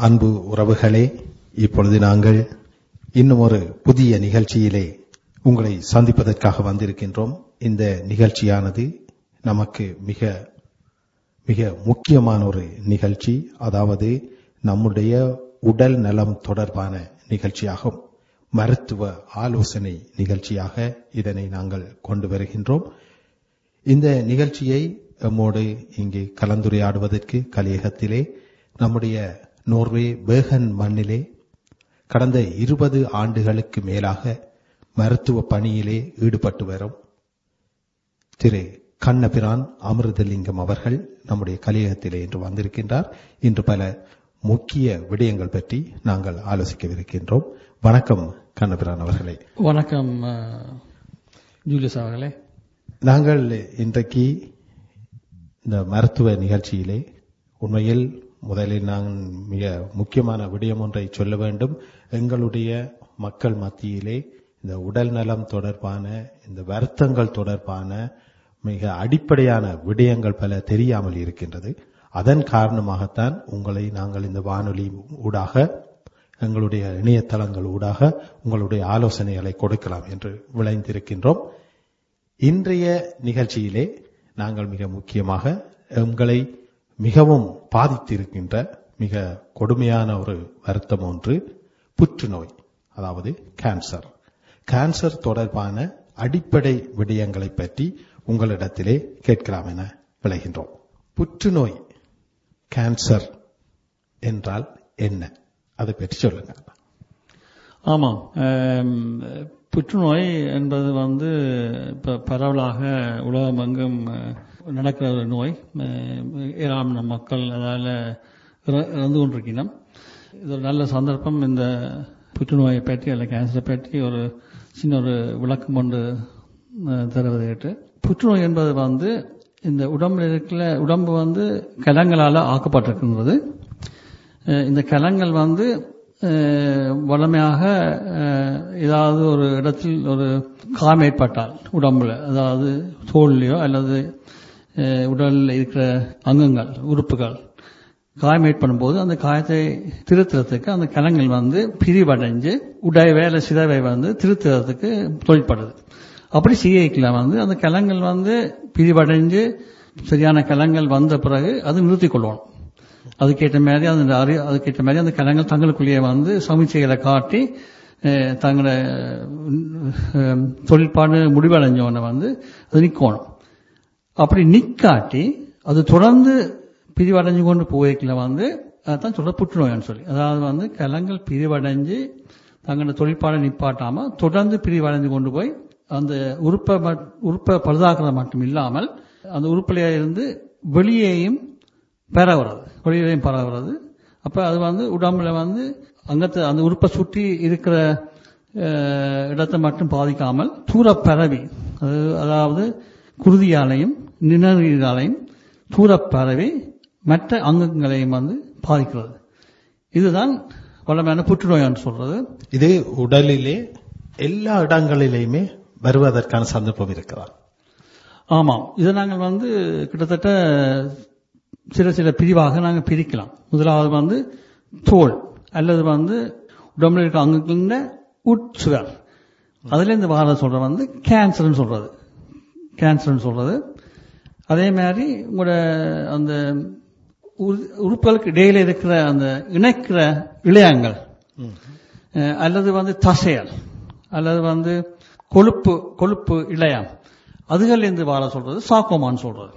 அன்பு உறவுகளே இப்பொழுது நாங்கள் இன்னும் ஒரு புதிய நிகழ்ச்சியிலே உங்களை சந்திப்பதற்காக வந்திருக்கின்றோம் இந்த நிகழ்ச்சியானது நமக்கு மிக மிக முக்கியமான ஒரு நிகழ்ச்சி அதாவது நம்முடைய உடல் நலம் தொடர்பான நிகழ்ச்சியாகும் மருத்துவ ஆலோசனை நிகழ்ச்சியாக இதனை நாங்கள் கொண்டு வருகின்றோம் இந்த நிகழ்ச்சியை எம்மோடு இங்கே கலந்துரையாடுவதற்கு கலியகத்திலே நம்முடைய நோர்வே பேகன் மண்ணிலே கடந்த இருபது ஆண்டுகளுக்கு மேலாக மருத்துவ பணியிலே ஈடுபட்டு வரும் திரு கண்ணபிரான் அமிர்தலிங்கம் அவர்கள் நம்முடைய கலியகத்திலே இன்று வந்திருக்கின்றார் இன்று பல முக்கிய விடயங்கள் பற்றி நாங்கள் ஆலோசிக்கவிருக்கின்றோம் வணக்கம் கண்ணபிரான் அவர்களே வணக்கம் அஹ், ஜூலியஸ் அவர்களே நாங்கள் இன்றைக்கு இந்த மருத்துவ நிகழ்ச்சியிலே உண்மையில் முதலில் நான் மிக முக்கியமான விடயம் ஒன்றை சொல்ல வேண்டும் எங்களுடைய மக்கள் மத்தியிலே இந்த உடல் நலம் தொடர்பான இந்த வருத்தங்கள் தொடர்பான மிக அடிப்படையான விடயங்கள் பல தெரியாமல் இருக்கின்றது அதன் காரணமாகத்தான் உங்களை நாங்கள் இந்த வானொலி ஊடாக எங்களுடைய இணையதளங்கள் ஊடாக உங்களுடைய ஆலோசனைகளை கொடுக்கலாம் என்று விளைந்திருக்கின்றோம் இன்றைய நிகழ்ச்சியிலே நாங்கள் மிக முக்கியமாக எங்களை மிகவும் பாதித்திருக்கின்ற மிக கொடுமையான ஒரு வருத்தம் ஒன்று புற்றுநோய் அதாவது கேன்சர் கேன்சர் தொடர்பான அடிப்படை விடயங்களை பற்றி உங்களிடத்திலே கேட்கலாம் என விளைகின்றோம் புற்றுநோய் கேன்சர் என்றால் என்ன அதை பற்றி சொல்லுங்க ஆமாம் அம், புற்றுநோய் என்பது வந்து இப்ப பரவலாக உலகமெங்கும் அஹ், நடக்கிற ஒரு நோய் அஹ், ஏராளமான மக்கள் அதால இற- இறந்து கொண்டிருக்கிறோம் இது ஒரு நல்ல சந்தர்ப்பம் இந்த புற்றுநோயை பற்றி அல்ல கேன்சரை பற்றி ஒரு சின்ன ஒரு விளக்கம் கொண்டு அஹ், தருவதை கேட்டு புற்றுநோய் என்பது வந்து இந்த உடம்புல இருக்கிற உடம்பு வந்து கலங்களால் ஆக்கப்பட்டிருக்கின்றது அஹ் இந்த கலங்கள் வந்து அஹ், வழமையாக அஹ், ஏதாவது ஒரு இடத்தில் ஒரு காயம் ஏற்பட்டால் உடம்புல அதாவது தோல்லையோ அல்லது அஹ், உடலில் இருக்கிற அங்கங்கள் உறுப்புகள் காயம் ஏற்படும் போது அந்த காயத்தை திருத்துறதுக்கு அந்த கலங்கள் வந்து பிரிவடைஞ்சு உடைவை அல்ல சிதைவை வந்து திருத்துறதுக்கு தொழிற்படுது அப்படி சிஐக்கில் வந்து அந்த கலங்கள் வந்து பிரிவடைஞ்சு சரியான கலங்கள் வந்த பிறகு அது நிறுத்திக் கொள்ளணும் அதுக்கேற்ற மாதிரி அந்த அறி அதுக்கேற்ற மாதிரி அந்த கலங்கள் தங்களுக்குள்ளேயே வந்து சமீட்சைகளை காட்டி அஹ், தங்களோட அஹ், தொழிற்பாடு முடிவடைஞ்சவனை வந்து அது நிற்கணும் அப்படி நிக்காட்டி அது தொடர்ந்து பிரிவடைஞ்சு கொண்டு போய்க்கல வந்து அதான் சொல்ற புற்றுநோய்னு சொல்லி அதாவது வந்து கலங்கள் பிரிவடைஞ்சு தங்களோட தொழிற்பாடை நிப்பாட்டாம தொடர்ந்து பிரிவடைஞ்சு கொண்டு போய் அந்த உறுப்பை மட்- உறுப்பை பழுதாக்குறது மட்டும் இல்லாமல் அந்த உறுப்பிலேயே இருந்து வெளியேயும் பரவுறது வெளியிலையும் பரவுறது அப்ப அது வந்து உடம்புல வந்து அங்கத்தை அந்த உறுப்பை சுற்றி இருக்கிற அஹ், இடத்தை மட்டும் பாதிக்காமல் தூர பரவி அது அதாவது குருதியாலையும் நிணநீராலையும் தூர பரவி மற்ற அங்கங்களையும் வந்து பாதிக்கிறது இதுதான் வளமையான புற்றுநோயான்னு சொல்றது இது உடலிலே எல்லா இடங்களிலேயுமே வருவதற்கான சந்தர்ப்பம் இருக்கிறதா ஆமாம் இதை நாங்கள் வந்து கிட்டத்தட்ட சில சில பிரிவாக நாங்கள் பிரிக்கலாம் முதலாவது வந்து தோல் அல்லது வந்து உடம்புல இருக்க அங்கங்கள உட்சுவர் அதுல இருந்து வார சொல்றது வந்து கேன்சர்னு சொல்றது கேன்சர்னு சொல்றது அதே மாதிரி உங்களோட அந்த உரு- உறுப்புகளுக்கு இடையில இருக்கிற அந்த இணைக்கிற இழையங்கள் அஹ், அல்லது வந்து தசையல் அல்லது வந்து கொழுப்பு கொழுப்பு இழையம் அதுகள்லேருந்து வாழ சொல்றது சாக்கோமான்னு சொல்றது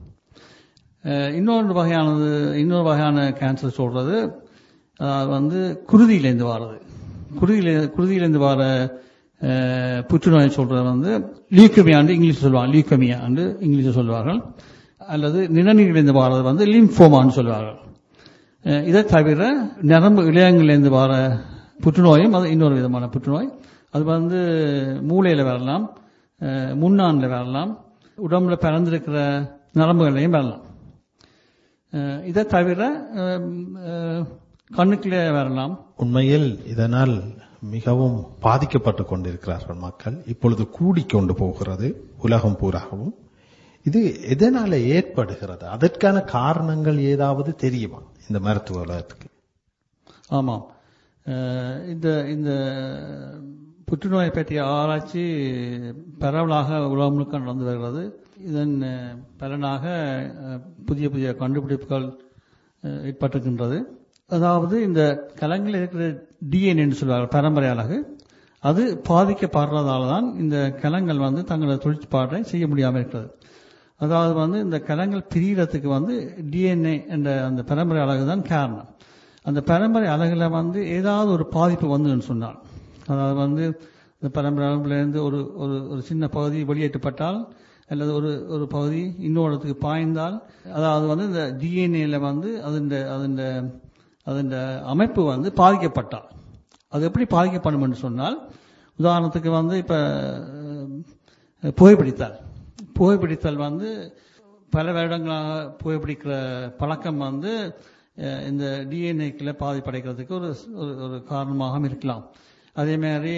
அஹ், இன்னொரு வகையானது இன்னொரு வகையான கேன்சர் சொல்றது அதாவது வந்து குருதியிலேருந்து வாரது குருதியில குருதியிலேருந்து வர அஹ், புற்றுநோய் சொல்றது வந்து லியூக்கமியாண்டு இங்கிலீஷ் சொல்லுவாங்க லியூக்கமியாண்டு இங்கிலீஷில் சொல்வார்கள் அல்லது நிணநீரிலிருந்து வாரது வந்து லிம்ஃபோமான்னு சொல்வார்கள் அஹ், இதை தவிர நரம்பு இழையங்களிலிருந்து வர புற்றுநோயும் அது இன்னொரு விதமான புற்றுநோய் அது வந்து மூளையில வரலாம் அஹ், முன்னான்ல வரலாம் உடம்புல பிறந்திருக்கிற நரம்புகளையும் வரலாம் அஹ், இதை தவிர அஹ், அஹ், கண்ணுக்குள்ளே வரலாம் உண்மையில் இதனால் மிகவும் பாதிக்கப்பட்டு கொண்டிருக்கிறார்கள் மக்கள் இப்பொழுது கூடிக்கொண்டு போகிறது உலகம் பூராகவும் இது எதனால ஏற்படுகிறது அதற்கான காரணங்கள் ஏதாவது தெரியுமா இந்த மருத்துவ உலகத்துக்கு ஆமாம் அஹ் இந்த இந்த புற்றுநோயை பற்றிய ஆராய்ச்சி பரவலாக உலகம் முழுக்க நடந்து வருகிறது இதன் அஹ், பலனாக அஹ், புதிய புதிய கண்டுபிடிப்புகள் அஹ், ஏற்பட்டிருக்கின்றது அதாவது இந்த கலங்களில் இருக்கிற டிஎன்ஏ என்று சொல்வார்கள் பரம்பரை அழகு அது பாதிக்கப்படுறதால தான் இந்த கலங்கள் வந்து தங்களது தொழிற்பாட்டை செய்ய முடியாமல் இருக்கிறது அதாவது வந்து இந்த கலங்கள் பிரியறதுக்கு வந்து டிஎன்ஏ என்ற அந்த பரம்பரை அழகு தான் காரணம் அந்த பரம்பரை அழகுல வந்து ஏதாவது ஒரு பாதிப்பு வந்துன்னு சொன்னால் அதாவது வந்து இந்த பரம்பரை அழகுலேருந்து ஒரு ஒரு ஒரு சின்ன பகுதி வெளியேற்றப்பட்டால் அல்லது ஒரு ஒரு பகுதி இன்னொரு இடத்துக்கு பாய்ந்தால் அதாவது வந்து இந்த டிஎன்ஏல வந்து அதன் அதன் அதன் அமைப்பு வந்து பாதிக்கப்பட்டால் அது எப்படி பாதிக்கப்படும் என்று சொன்னால் உதாரணத்துக்கு வந்து இப்போ புகைப்பிடித்தல் புகைப்பிடித்தல் வந்து பல வருடங்களாக புகைப்பிடிக்கிற பழக்கம் வந்து அஹ், இந்த டிஎன்ஏக்களை பாதிப்படைக்கிறதுக்கு ஒரு ஒரு- ஒரு காரணமாக இருக்கலாம் அதே மாதிரி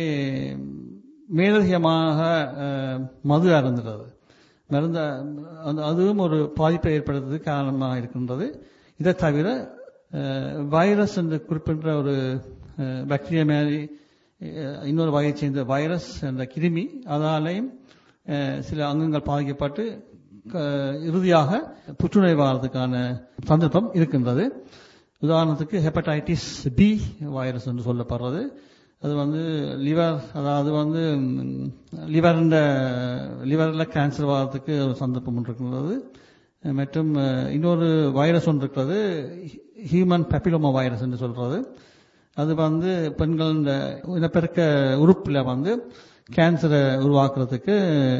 மேலதிகமாக அஹ், மது அருந்துறது மருந்த அந்த- அதுவும் ஒரு பாதிப்பை ஏற்படுத்துறதுக்கு காரணமாக இருக்கின்றது இதை தவிர அஹ், வைரஸ் என்று குறிப்பிட்ட ஒரு அஹ், பாக்டீரியா மாதிரி அஹ், இன்னொரு வகையை சேர்ந்த வைரஸ் என்ற கிருமி அதாலேயும் அஹ், சில அங்கங்கள் பாதிக்கப்பட்டு க- இறுதியாக புற்றுநோய் வர்றதுக்கான சந்தர்ப்பம் இருக்கின்றது உதாரணத்துக்கு ஹெப்படைட்டிஸ் பி வைரஸ் என்று சொல்லப்படுறது அது வந்து லிவர் அதாவது வந்து லிவர் லிவரில் கேன்சர் வர்றதுக்கு ஒரு சந்தர்ப்பம் இருக்கின்றது மற்றும் அஹ், இன்னொரு வைரஸ் ஒன்று இருக்கிறது ஹியூமன் பெப்பிலோமா வைரஸ் என்று சொல்றது அது வந்து பெண்கள் இந்த இனப்பெருக்க உறுப்பில் வந்து கேன்சரை உருவாக்குறதுக்கு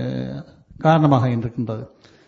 காரணமாக இருக்கின்றது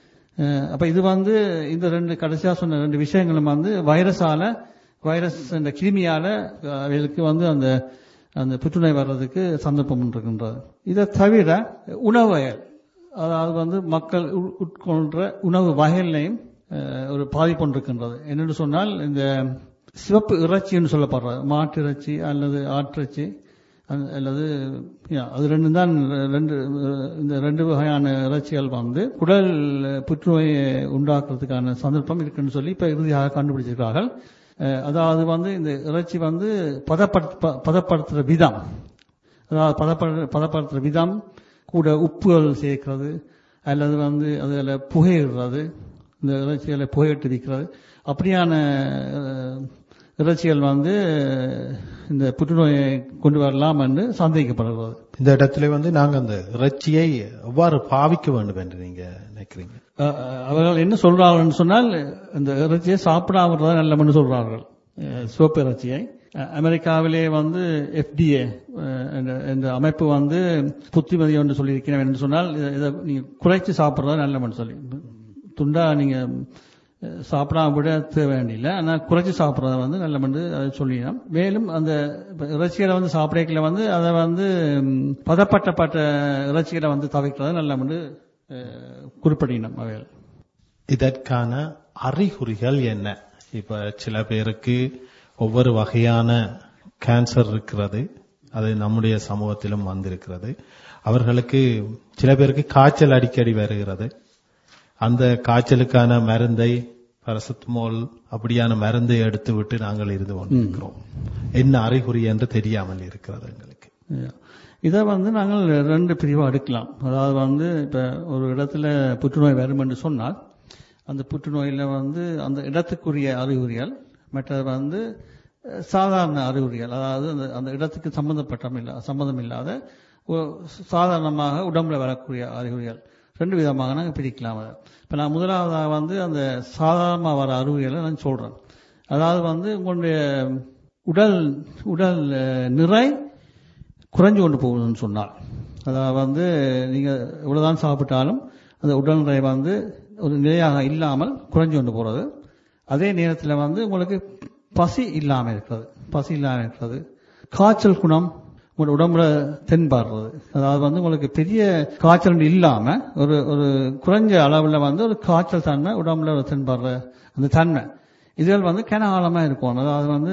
அஹ் அப்ப இது வந்து இந்த ரெண்டு கடைசியா சொன்ன ரெண்டு விஷயங்களும் வந்து வைரஸால வைரஸ் என்ற கிருமியால அஹ், அவைகளுக்கு வந்து அந்த அந்த புற்றுநோய் வர்றதுக்கு சந்தர்ப்பம் இருக்கின்றது இதை தவிர உணவு வகைகள் அதாவது வந்து மக்கள் உட்- உட்கொள்ற உணவு வகைகளையும் அஹ், ஒரு பாதிப்பு ஒன்று இருக்கின்றது என்னென்னு சொன்னால் இந்த சிவப்பு இறைச்சின்னு சொல்லப்படுறது மாட்டு இறைச்சி அல்லது ஆட்டிறைச்சி அந்த- அல்லது யா, அது ரெண்டு தான் ரெண்டு அஹ், இந்த ரெண்டு வகையான இறைச்சிகள் வந்து குடல் புற்றுநோயை உண்டாக்குறதுக்கான சந்தர்ப்பம் இருக்குன்னு சொல்லி இப்ப இறுதியாக கண்டுபிடிச்சிருக்கிறார்கள் அஹ், அதாவது வந்து இந்த இறைச்சி வந்து பதப்படுத்த பதப்படுத்துற விதம் அதாவது பதப்படு பதப்படுத்துற விதம் கூட உப்புகள் சேர்க்கிறது அல்லது வந்து அதில் புகையிடுறது இந்த இறைச்சிகளை புகையிட்டு விற்கிறது அப்படியான அஹ், இறைச்சிகள் வந்து இந்த புற்றுநோயை கொண்டு வரலாம் என்று சந்தேகிக்கப்படுகிறது இந்த இடத்துல வந்து நாங்க அந்த இறைச்சியை எவ்வாறு பாவிக்க வேண்டும் என்று நீங்க நினைக்கிறீங்க அஹ், அஹ், அவர்கள் என்ன சொல்றார்கள் சொன்னால் இந்த இறைச்சியை சாப்பிடாமல் தான் நல்லம்னு சொல்றார்கள் அஹ், சிவப்பு இறைச்சியை அஹ், அமெரிக்காவிலே வந்து எஃப்டிஏ என்ற அமைப்பு வந்து புத்திமதி ஒன்று சொல்லியிருக்கிறேன் என்று சொன்னால் இதை- இதை நீங்க குறைச்சு சாப்பிட்றது நல்லமன்னு சொல்லி துண்டா நீங்க அஹ், சாப்பிடாம விட தேவையில்லை ஆனால் குறைச்சி சாப்பிட்றத வந்து நல்லமன்று அதை சொல்லினோம் மேலும் அந்த இப்ப இறைச்சிகளை வந்து சாப்பிடக்கல வந்து அதை வந்து ம், பதப்பட்டப்பட்ட இறைச்சிகளை வந்து தவிர்க்கிறது நல்லமன்று குறிப்பிடணும் அவைகள் இதற்கான அறிகுறிகள் என்ன இப்ப சில பேருக்கு ஒவ்வொரு வகையான கேன்சர் இருக்கிறது அது நம்முடைய சமூகத்திலும் வந்திருக்கிறது அவர்களுக்கு சில பேருக்கு காய்ச்சல் அடிக்கடி வருகிறது அந்த காய்ச்சலுக்கான மருந்தை பரசத்மோல் அப்படியான மருந்தை எடுத்து விட்டு நாங்கள் இருந்து கொண்டிருக்கிறோம் என்ன அறிகுறி என்று தெரியாமல் இருக்கிறது எங்களுக்கு இதை வந்து நாங்கள் ரெண்டு பிரிவாக எடுக்கலாம் அதாவது வந்து இப்போ ஒரு இடத்துல புற்றுநோய் வரும் என்று சொன்னால் அந்த புற்றுநோயில் வந்து அந்த இடத்துக்குரிய அறிகுறிகள் மற்றது வந்து அஹ், சாதாரண அறிகுறிகள் அதாவது அந்த அந்த இடத்துக்கு சம்பந்தப்பட்ட இல்லா சம்பந்தம் இல்லாத ஒரு சாதாரணமாக உடம்புல வரக்கூடிய அறிகுறிகள் ரெண்டு விதமாக நாங்கள் பிரிக்கலாம் அதை இப்போ நான் முதலாவதாக வந்து அந்த சாதாரணமாக வர அறிகுறிகளை நான் சொல்கிறேன் அதாவது வந்து உங்களுடைய உடல் உடல் அஹ், நிறை குறைஞ்சு கொண்டு போகணும்னு சொன்னார் அதாவது வந்து நீங்க இவ்வளவுதான் சாப்பிட்டாலும் அந்த உடல் நிறை வந்து ஒரு நிலையாக இல்லாமல் குறைஞ்சு கொண்டு போறது அதே நேரத்தில் வந்து உங்களுக்கு பசி இல்லாமல் இருக்கிறது பசி இல்லாமல் இருக்கிறது காய்ச்சல் குணம் உங்களோட உடம்புல தென்பாடுறது அதாவது வந்து உங்களுக்கு பெரிய காய்ச்சல் இல்லாம ஒரு ஒரு குறைஞ்ச அளவுல வந்து ஒரு காய்ச்சல் தன்மை உடம்புல ஒரு தென்பாடுற அந்த தன்மை இதுகள் வந்து கனகாலமா இருக்கும் அதாவது வந்து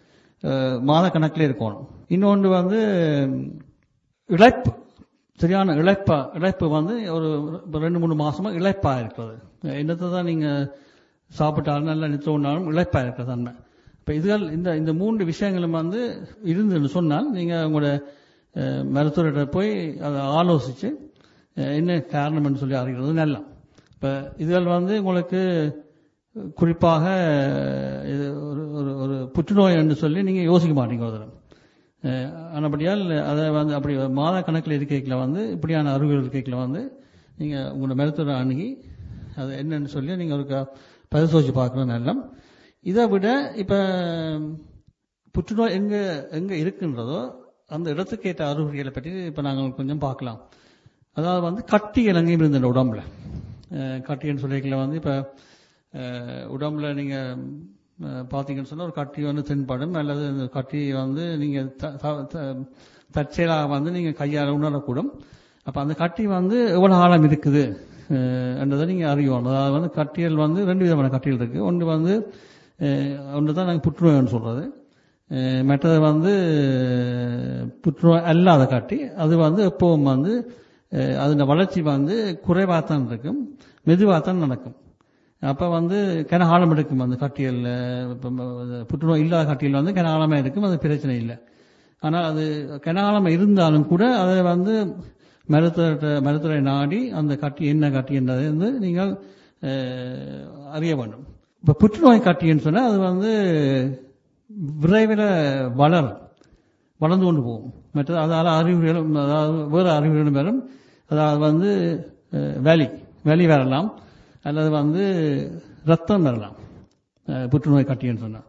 அஹ், மாத கணக்கில் இருக்கணும் இன்னொன்று வந்து இழைப்பு சரியான இழைப்பா இழைப்பு வந்து ஒரு ஒரு ரெண்டு மூணு மாசமா இழைப்பா இருக்கிறது என்னத்தை தான் நீங்க சாப்பிட்டாலும் நல்லா நித்தோன்னாலும் இழைப்பா இருக்கிற தன்மை இப்ப இதுகள் இந்த இந்த மூன்று விஷயங்களும் வந்து இருந்துன்னு சொன்னால் நீங்க உங்களோட அஹ், மருத்துவர்கிட்ட போய் அதை ஆலோசிச்சு அஹ், என்ன காரணம்னு சொல்லி அறிகிறது நல்லா இப்ப இதுகள் வந்து உங்களுக்கு குறிப்பாக அஹ், இது ஒரு ஒரு ஒரு புற்றுநோய் என்று சொல்லி நீங்க யோசிக்க மாட்டீங்க ஒரு தடவை அஹ், ஆனபடியால் அதை வந்து அப்படி மாத கணக்கில் இருக்கைகளை வந்து இப்படியான அறிவியல் இருக்கைகளை வந்து நீங்க உங்களோட மருத்துவரை அணுகி அது என்னன்னு சொல்லி நீங்க ஒரு க- பரிசோதிச்சு பார்க்கறது நல்லம் இதை விட இப்ப புற்றுநோய் எங்க எங்க இருக்குன்றதோ அந்த இடத்துக்கு ஏற்ற அறிகுறிகளை பற்றி இப்ப நாங்கள் கொஞ்சம் பார்க்கலாம் அதாவது வந்து கட்டிகள் எங்கேயும் இருந்த இந்த உடம்புல அஹ் கட்டின்னு சொல்லிக்கல வந்து இப்ப அஹ் உடம்புல நீங்க அஹ் பார்த்தீங்கன்னு சொன்னா ஒரு கட்டி வந்து தென்படும் அல்லது இந்த கட்டி வந்து நீங்க த- த- த- தற்செயலாக வந்து நீங்க கையால் உணரக்கூடும் அப்ப அந்த கட்டி வந்து எவ்வளவு ஆழம் இருக்குது அஹ் என்றதை நீங்க அறியணும் அதாவது வந்து கட்டியல் வந்து ரெண்டு விதமான கட்டியல் இருக்கு ஒன்று வந்து அஹ் ஒன்று தான் நாங்கள் புற்றுநோய்னு சொல்றது அஹ் மற்றது வந்து புற்றுநோய் அல்லாத காட்டி அது வந்து எப்பவும் வந்து அஹ் அதோட வளர்ச்சி வந்து குறைவாக தான் இருக்கும் மெதுவாக தான் நடக்கும் அப்போ வந்து கிண ஆழம் எடுக்கும் அந்த கட்டியல் இப்போ புற்றுநோய் இல்லாத கட்டியல் வந்து கிண ஆழமாக இருக்கும் அது பிரச்சனை இல்லை ஆனால் அது கிண ஆழம் இருந்தாலும் கூட அதை வந்து மருத்துவ மருத்துவரை நாடி அந்த கட்டி என்ன கட்டி என்றதை வந்து நீங்கள் அஹ், அறிய வேண்டும் இப்போ புற்றுநோய் கட்டின்னு சொன்னால் அது வந்து விரைவில் வளரும் வளர்ந்து கொண்டு போகும் மற்றது அதால் அறிகுறிகளும் அதாவது வேறு அறிகுறிகளும் வரும் அதாவது வந்து அஹ், வலி வலி வரலாம் அல்லது வந்து ரத்தம் வரலாம் அஹ், புற்றுநோய் கட்டின்னு சொன்னால்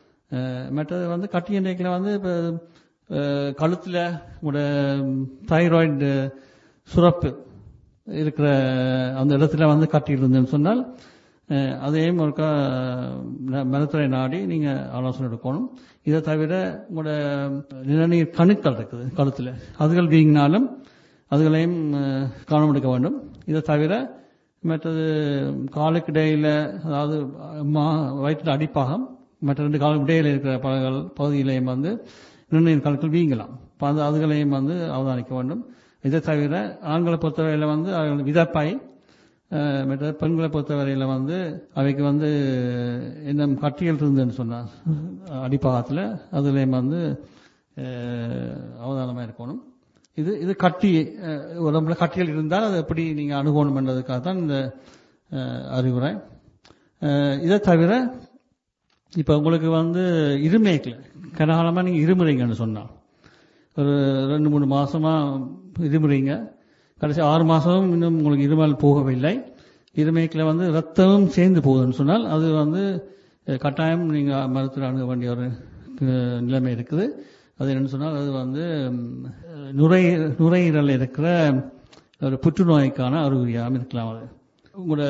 மற்றது வந்து கட்டி எண்ணெய்க்கில் வந்து இப்போ கழுத்தில் உங்களோட தைராய்டு சுரப்பு இருக்கிற அந்த இடத்துல வந்து கட்டி இருந்ததுன்னு சொன்னால் அஹ், அதையும் ஒருக்கா அஹ், மருத்துவரை நாடி நீங்க ஆலோசனை எடுக்கணும் இதை தவிர உங்களோட நிலநீர் கணுக்கள் இருக்குது கழுத்துல அதுகள் வீங்கினாலும் அதுகளையும் அஹ், கவனம் எடுக்க வேண்டும் இதை தவிர மற்றது காலுக்கு இடையில அதாவது மா வயிற்றில் அடிப்பாகம் மற்ற ரெண்டு காலுக்கு இடையில இருக்கிற பகுதிகள் பகுதியிலையும் வந்து நிர்ணய கணுக்கள் வீங்கலாம் அப்ப அது அதுகளையும் வந்து அவதானிக்க வேண்டும் இதை தவிர ஆண்களை பொறுத்தவரையில வந்து அவர்கள் விதப்பாய் அஹ், மற்ற பெண்களை பொறுத்தவரையில வந்து அவைக்கு வந்து என்ன கட்டிகள் இருந்துன்னு சொன்னா அடிப்பாகத்தில் அதுலேயும் வந்து அஹ், அவதானமா இருக்கணும் இது இது கட்டி அஹ், உடம்புல கட்டிகள் இருந்தால் அது எப்படி நீங்க அணுகணும் என்றதுக்காக தான் இந்த அஹ், அறிவுரை அஹ், இதை தவிர இப்ப உங்களுக்கு வந்து இருமைக்கல கனகாலமா நீங்க இருமுறைங்கன்னு சொன்னா ஒரு ரெண்டு மூணு மாசமா இருமுறீங்க கடைசி ஆறு மாசமும் இன்னும் உங்களுக்கு இருமல் போகவில்லை இருமைக்கில் வந்து ரத்தமும் சேர்ந்து போகுதுன்னு சொன்னால் அது வந்து அஹ், கட்டாயம் நீங்க மருத்துவர் அணுக வேண்டிய ஒரு அஹ், நிலைமை இருக்குது அது என்னன்னு சொன்னால் அது வந்து ம், நுரை நுரையீரல் இருக்கிற ஒரு புற்றுநோய்க்கான அறிகுறியாக இருக்கலாம் அது உங்களோட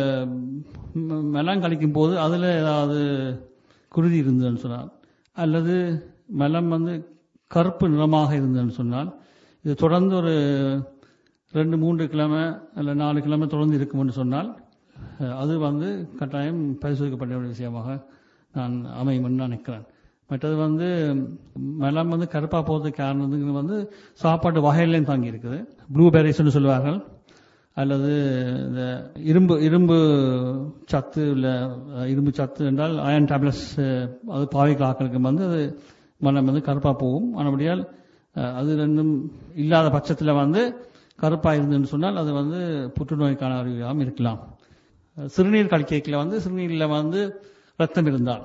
ம், மலம் கழிக்கும் போது அதுல ஏதாவது குருதி இருந்ததுன்னு சொன்னால் அல்லது மலம் வந்து கருப்பு நிறமாக இருந்ததுன்னு சொன்னால் இது தொடர்ந்து ஒரு ரெண்டு மூன்று கிழமை அல்ல நாலு கிழமை தொடர்ந்து இருக்கும்னு சொன்னால் அஹ், அது வந்து கட்டாயம் பரிசோதிக்கப்பட வேண்டிய விஷயமாக நான் அமையும்னு நான் நினைக்கிறேன் மற்றது வந்து மலம் வந்து கருப்பா போகிறதுக்கு காரணத்துக்கு வந்து சாப்பாட்டு வகையிலையும் தாங்கி இருக்குது ப்ளூபெரிஸ்னு சொல்லுவார்கள் அல்லது இந்த இரும்பு இரும்பு சத்து உள்ள அஹ், இரும்பு சத்து என்றால் அயன் டேப்லெட்ஸ் அது பாவிக்க ஆக்களுக்கு வந்து அது மனம் வந்து கருப்பா போகும் ஆனபடியால் அஹ், அது ரெண்டும் இல்லாத பட்சத்தில் வந்து கருப்பா இருந்துன்னு சொன்னால் அது வந்து புற்றுநோய்க்கான அறிகுறியாகவும் இருக்கலாம் அஹ், சிறுநீர் கழிக்கையில் வந்து சிறுநீரில் வந்து ரத்தம் இருந்தால்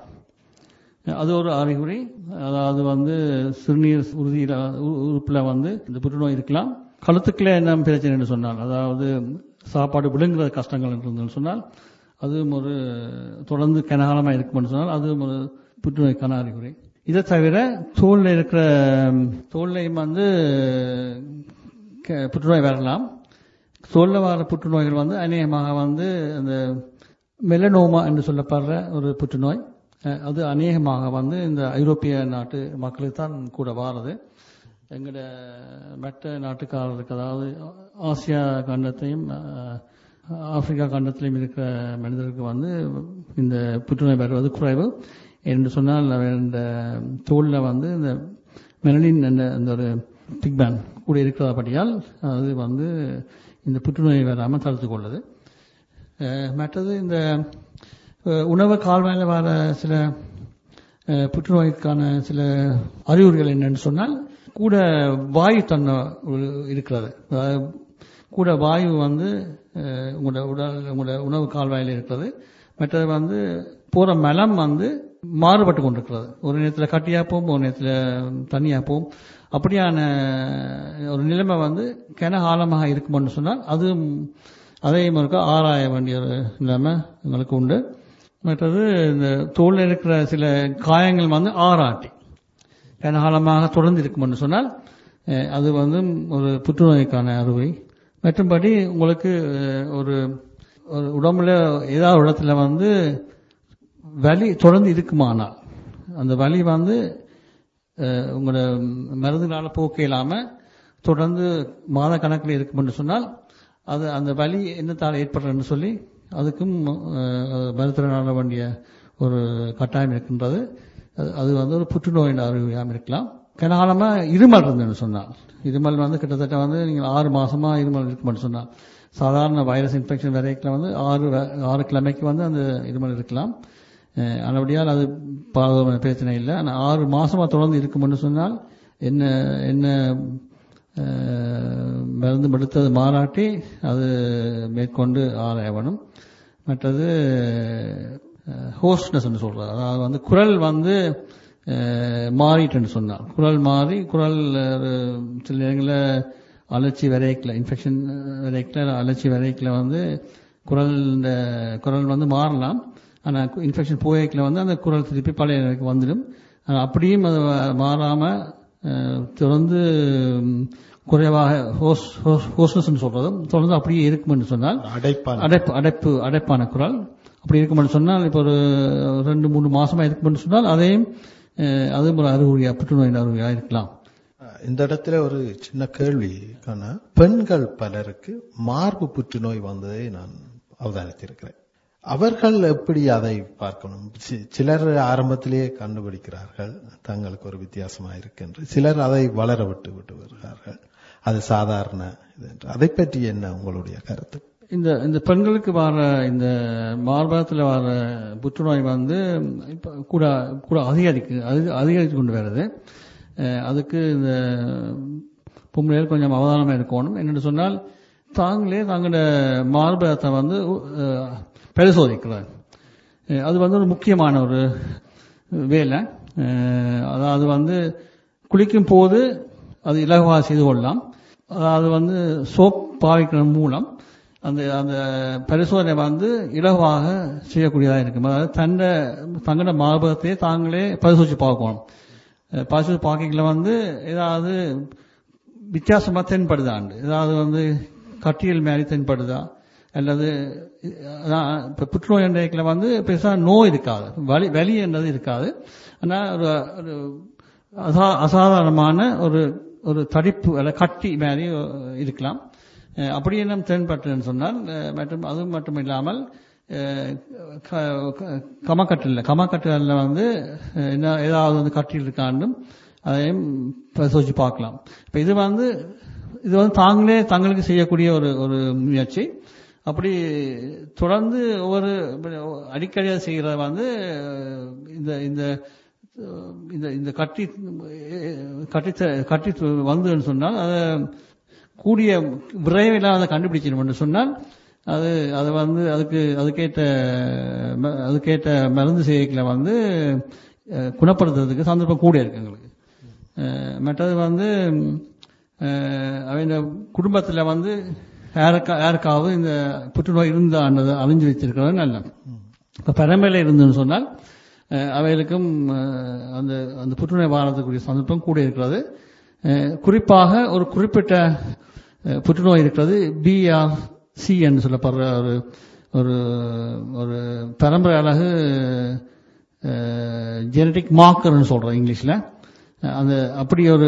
அது ஒரு அறிகுறி அதாவது வந்து சிறுநீர் உறுதியில உ- உறுப்புல வந்து இந்த புற்றுநோய் இருக்கலாம் கழுத்துக்குள்ள என்ன பிரச்சனைன்னு சொன்னால் அதாவது சாப்பாடு விழுங்குற கஷ்டங்கள் இருந்ததுன்னு சொன்னால் அதுவும் ஒரு தொடர்ந்து கனகாலமாக இருக்கும்னு சொன்னால் அதுவும் ஒரு புற்றுநோய்க்கான அறிகுறி இதை தவிர தோல்ல இருக்கிற ம், தோல்லையும் வந்து க- புற்றுநோய் வரலாம் தோல்ல வர புற்றுநோய்கள் வந்து அநேகமாக வந்து அந்த மெலனோமா என்று சொல்லப்படுற ஒரு புற்றுநோய் அஹ், அது அநேகமாக வந்து இந்த ஐரோப்பிய நாட்டு மக்களுக்கு தான் கூட வாரது எங்கட மற்ற நாட்டுக்காரருக்கு அதாவது ஆசியா கண்டத்தையும் அஹ், ஆப்பிரிக்கா கண்டத்திலையும் இருக்கிற மனிதருக்கு வந்து இந்த புற்றுநோய் வருவது குறைவு என்று சொன்னால் இந்த தோல்ல வந்து இந்த மெலனின் என்ற அந்த ஒரு பிக்பேன் கூட இருக்கிறபடியால் அது வந்து இந்த புற்றுநோய் வராமல் தடுத்து கொள்ளுது அஹ் மற்றது இந்த அஹ், உணவு கால்வாயில் வர சில அஹ், புற்றுநோய்க்கான சில அறிகுறிகள் என்னன்னு சொன்னால் கூட வாயு தன்மை ஒரு இருக்கிறது அதாவது கூட வாயு வந்து அஹ், உங்களோட உடல் உங்களோட உணவு கால்வாயில் இருக்கிறது மற்றது வந்து போற மலம் வந்து மாறுபட்டு கொண்டிருக்கிறது ஒரு நேரத்தில் கட்டியா போகும் ஒரு நேரத்தில் தனியா போகும் அப்படியான ஒரு நிலைமை வந்து கன காலமாக இருக்கும்னு சொன்னால் அதுவும் அதையும் இருக்க ஆராய வேண்டிய ஒரு நிலைமை எங்களுக்கு உண்டு மற்றது இந்த தோலில் இருக்கிற சில காயங்கள் வந்து ஆராட்டி கனகாலமாக தொடர்ந்து இருக்கும்னு சொன்னால் அஹ், அது வந்து ஒரு புற்றுநோய்க்கான அறுவை மற்றும்படி உங்களுக்கு அஹ், ஒரு ஒரு உடம்புல ஏதாவது ஒரு இடத்துல வந்து வலி தொடர்ந்து இருக்குமானால் அந்த வலி வந்து அஹ், உங்களோட மருந்துகளால போக்க இல்லாம தொடர்ந்து மாத கணக்கில் இருக்கும்னு சொன்னால் அது அந்த வலி என்னத்தால் ஏற்படுறதுன்னு சொல்லி அதுக்கும் அஹ், மருத்துவ நாட வேண்டிய ஒரு கட்டாயம் இருக்கின்றது அது- அது வந்து ஒரு புற்றுநோயின் அறிவியாமல் இருக்கலாம் கனகாலமா இருமல் இருந்ததுன்னு சொன்னால் இருமல் வந்து கிட்டத்தட்ட வந்து நீங்கள் ஆறு மாசமா இருமல் இருக்குமென்னு சொன்னால் சாதாரண வைரஸ் இன்ஃபெக்ஷன் வரைக்கும் வந்து ஆறு வ- ஆறு கிழமைக்கு வந்து அந்த இருமல் இருக்கலாம் அஹ், அதுபடியால் அது பாதுகாப்பான பிரச்சனை இல்லை ஆனால் ஆறு மாசமா தொடர்ந்து இருக்கும்னு சொன்னால் என்ன என்ன அஹ், மருந்து எடுத்தது மாறாட்டி அது மேற்கொண்டு ஆராயவனும் மற்றது ஹோஸ்ட்னஸ் சொல்றாரு அதாவது வந்து குரல் வந்து அஹ், மாறிட்டுன்னு சொன்னார் குரல் மாறி குரல் அஹ், சில நேரங்களில் அலர்ச்சி வரைக்கல இன்ஃபெக்ஷன் வரைக்கல அலர்ச்சி வரைக்கல வந்து குரல் இந்த குரல் வந்து மாறலாம் ஆனால் இன்ஃபெக்ஷன் போய்க்கல வந்து அந்த குரல் திருப்பி பழைய நிலைக்கு வந்துடும் ஆனா அப்படியும் அது மாறாம அஹ், தொடர்ந்து ம், குறைவாக ஹோஸ் ஹோஸ்னஸ் சொல்றதும் தொடர்ந்து அப்படியே இருக்கும்னு சொன்னால் அடைப்பான் அடைப்பு அடைப்பு அடைப்பான குரல் அப்படி இருக்கும்னு சொன்னால் இப்போ ஒரு ரெண்டு மூணு மாசமா இருக்கும்னு சொன்னால் அதையும் அஹ், அதுவும் ஒரு அறிகுறியா புற்றுநோயின் அறிகுறியா இருக்கலாம் இந்த இடத்துல ஒரு சின்ன கேள்வி காண பெண்கள் பலருக்கு மார்பு புற்றுநோய் வந்ததை நான் அவதானித்திருக்கிறேன் அவர்கள் எப்படி அதை பார்க்கணும் சி- சிலர் ஆரம்பத்திலேயே கண்டுபிடிக்கிறார்கள் தங்களுக்கு ஒரு வித்தியாசமா இருக்கின்ற சிலர் அதை வளர விட்டு விட்டு வருகிறார்கள் அது சாதாரண இது என்று அதை பற்றி என்ன உங்களுடைய கருத்து இந்த இந்த பெண்களுக்கு வர இந்த மார்பகத்தில் வர புற்றுநோய் வந்து இப்ப கூட கூட அதிகரிக்கு அதிக அதிகரித்து கொண்டு வருது அஹ் அதுக்கு இந்த பொம்பளைகள் கொஞ்சம் அவதானமாக இருக்கணும் என்னென்னு சொன்னால் தாங்களே தங்களோட மார்பகத்தை வந்து அஹ், பரிசோதிக்கிறார் அஹ் அது வந்து ஒரு முக்கியமான ஒரு வேலை அஹ் அதாவது வந்து குளிக்கும் போது அது இலகுவாக செய்து கொள்ளலாம் அதாவது வந்து சோப் பாவிக்கிறது மூலம் அந்த அந்த பரிசோதனை வந்து இலகுவாக செய்யக்கூடியதாக இருக்கும் அதாவது தன்னை தங்களோட மார்பகத்தையே தாங்களே பரிசோதிச்சு பார்க்கணும் அஹ் பரிசோதிச்சு பார்க்கல வந்து ஏதாவது வித்தியாசமா தென்படுதாண்டு ஏதாவது வந்து கட்டியல் மாதிரி தென்படுதா அல்லது அதான் இப்ப புற்றுநோய் என்ற வந்து பெருசா நோய் இருக்காது வலி வலி என்றது இருக்காது ஆனா ஒரு ஒரு அசா- அசாதாரணமான ஒரு ஒரு தடிப்பு அல்ல கட்டி மாதிரி இருக்கலாம் அஹ் அப்படி என்ன தென்பட்டுன்னு சொன்னால் அஹ் மற்றும் அது மட்டும் இல்லாமல் அஹ் க- க- கமக்கட்டில் கமக்கட்டில் வந்து அஹ் என்ன ஏதாவது வந்து கட்டில் இருக்காண்டும் அதையும் பரிசோதிச்சு பார்க்கலாம் இப்ப இது வந்து இது வந்து தாங்களே தங்களுக்கு செய்யக்கூடிய ஒரு ஒரு முயற்சி அப்படி தொடர்ந்து ஒவ்வொரு அடிக்கடி அதை செய்கிறத வந்து அஹ், இந்த இந்த அஹ், இந்த இந்த கட்டி அஹ், கட்டி த- கட்டி வந்துன்னு சொன்னால் அதை கூடிய விரைவில் அதை கண்டுபிடிக்கணும்னு சொன்னால் அது அது வந்து அதுக்கு அதுக்கேற்ற ம- அதுக்கேற்ற மருந்து செய்யல வந்து அஹ், குணப்படுத்துறதுக்கு சந்தர்ப்பம் கூட இருக்கு எங்களுக்கு அஹ், மற்றது வந்து அஹ், அவங்க குடும்பத்தில் வந்து யாருக்கா யாருக்காவது இந்த புற்றுநோய் இருந்தான்னது அறிஞ்சு வச்சிருக்கிறது நல்லது இப்ப பரம்பரையில் இருந்துன்னு சொன்னால் அஹ், அவைகளுக்கும் அஹ், அந்த அந்த புற்றுநோய் வாரத்துக்குரிய சந்தர்ப்பம் கூட இருக்கிறது அஹ், குறிப்பாக ஒரு குறிப்பிட்ட அஹ், புற்றுநோய் இருக்கிறது பிஆர் சி என்று சொல்லப்படுற ஒரு ஒரு ஒரு பரம்பரை அழகு ஜெனடிக் மார்க்கர்னு சொல்றோம் இங்கிலீஷ்ல அஹ், அந்த அப்படி ஒரு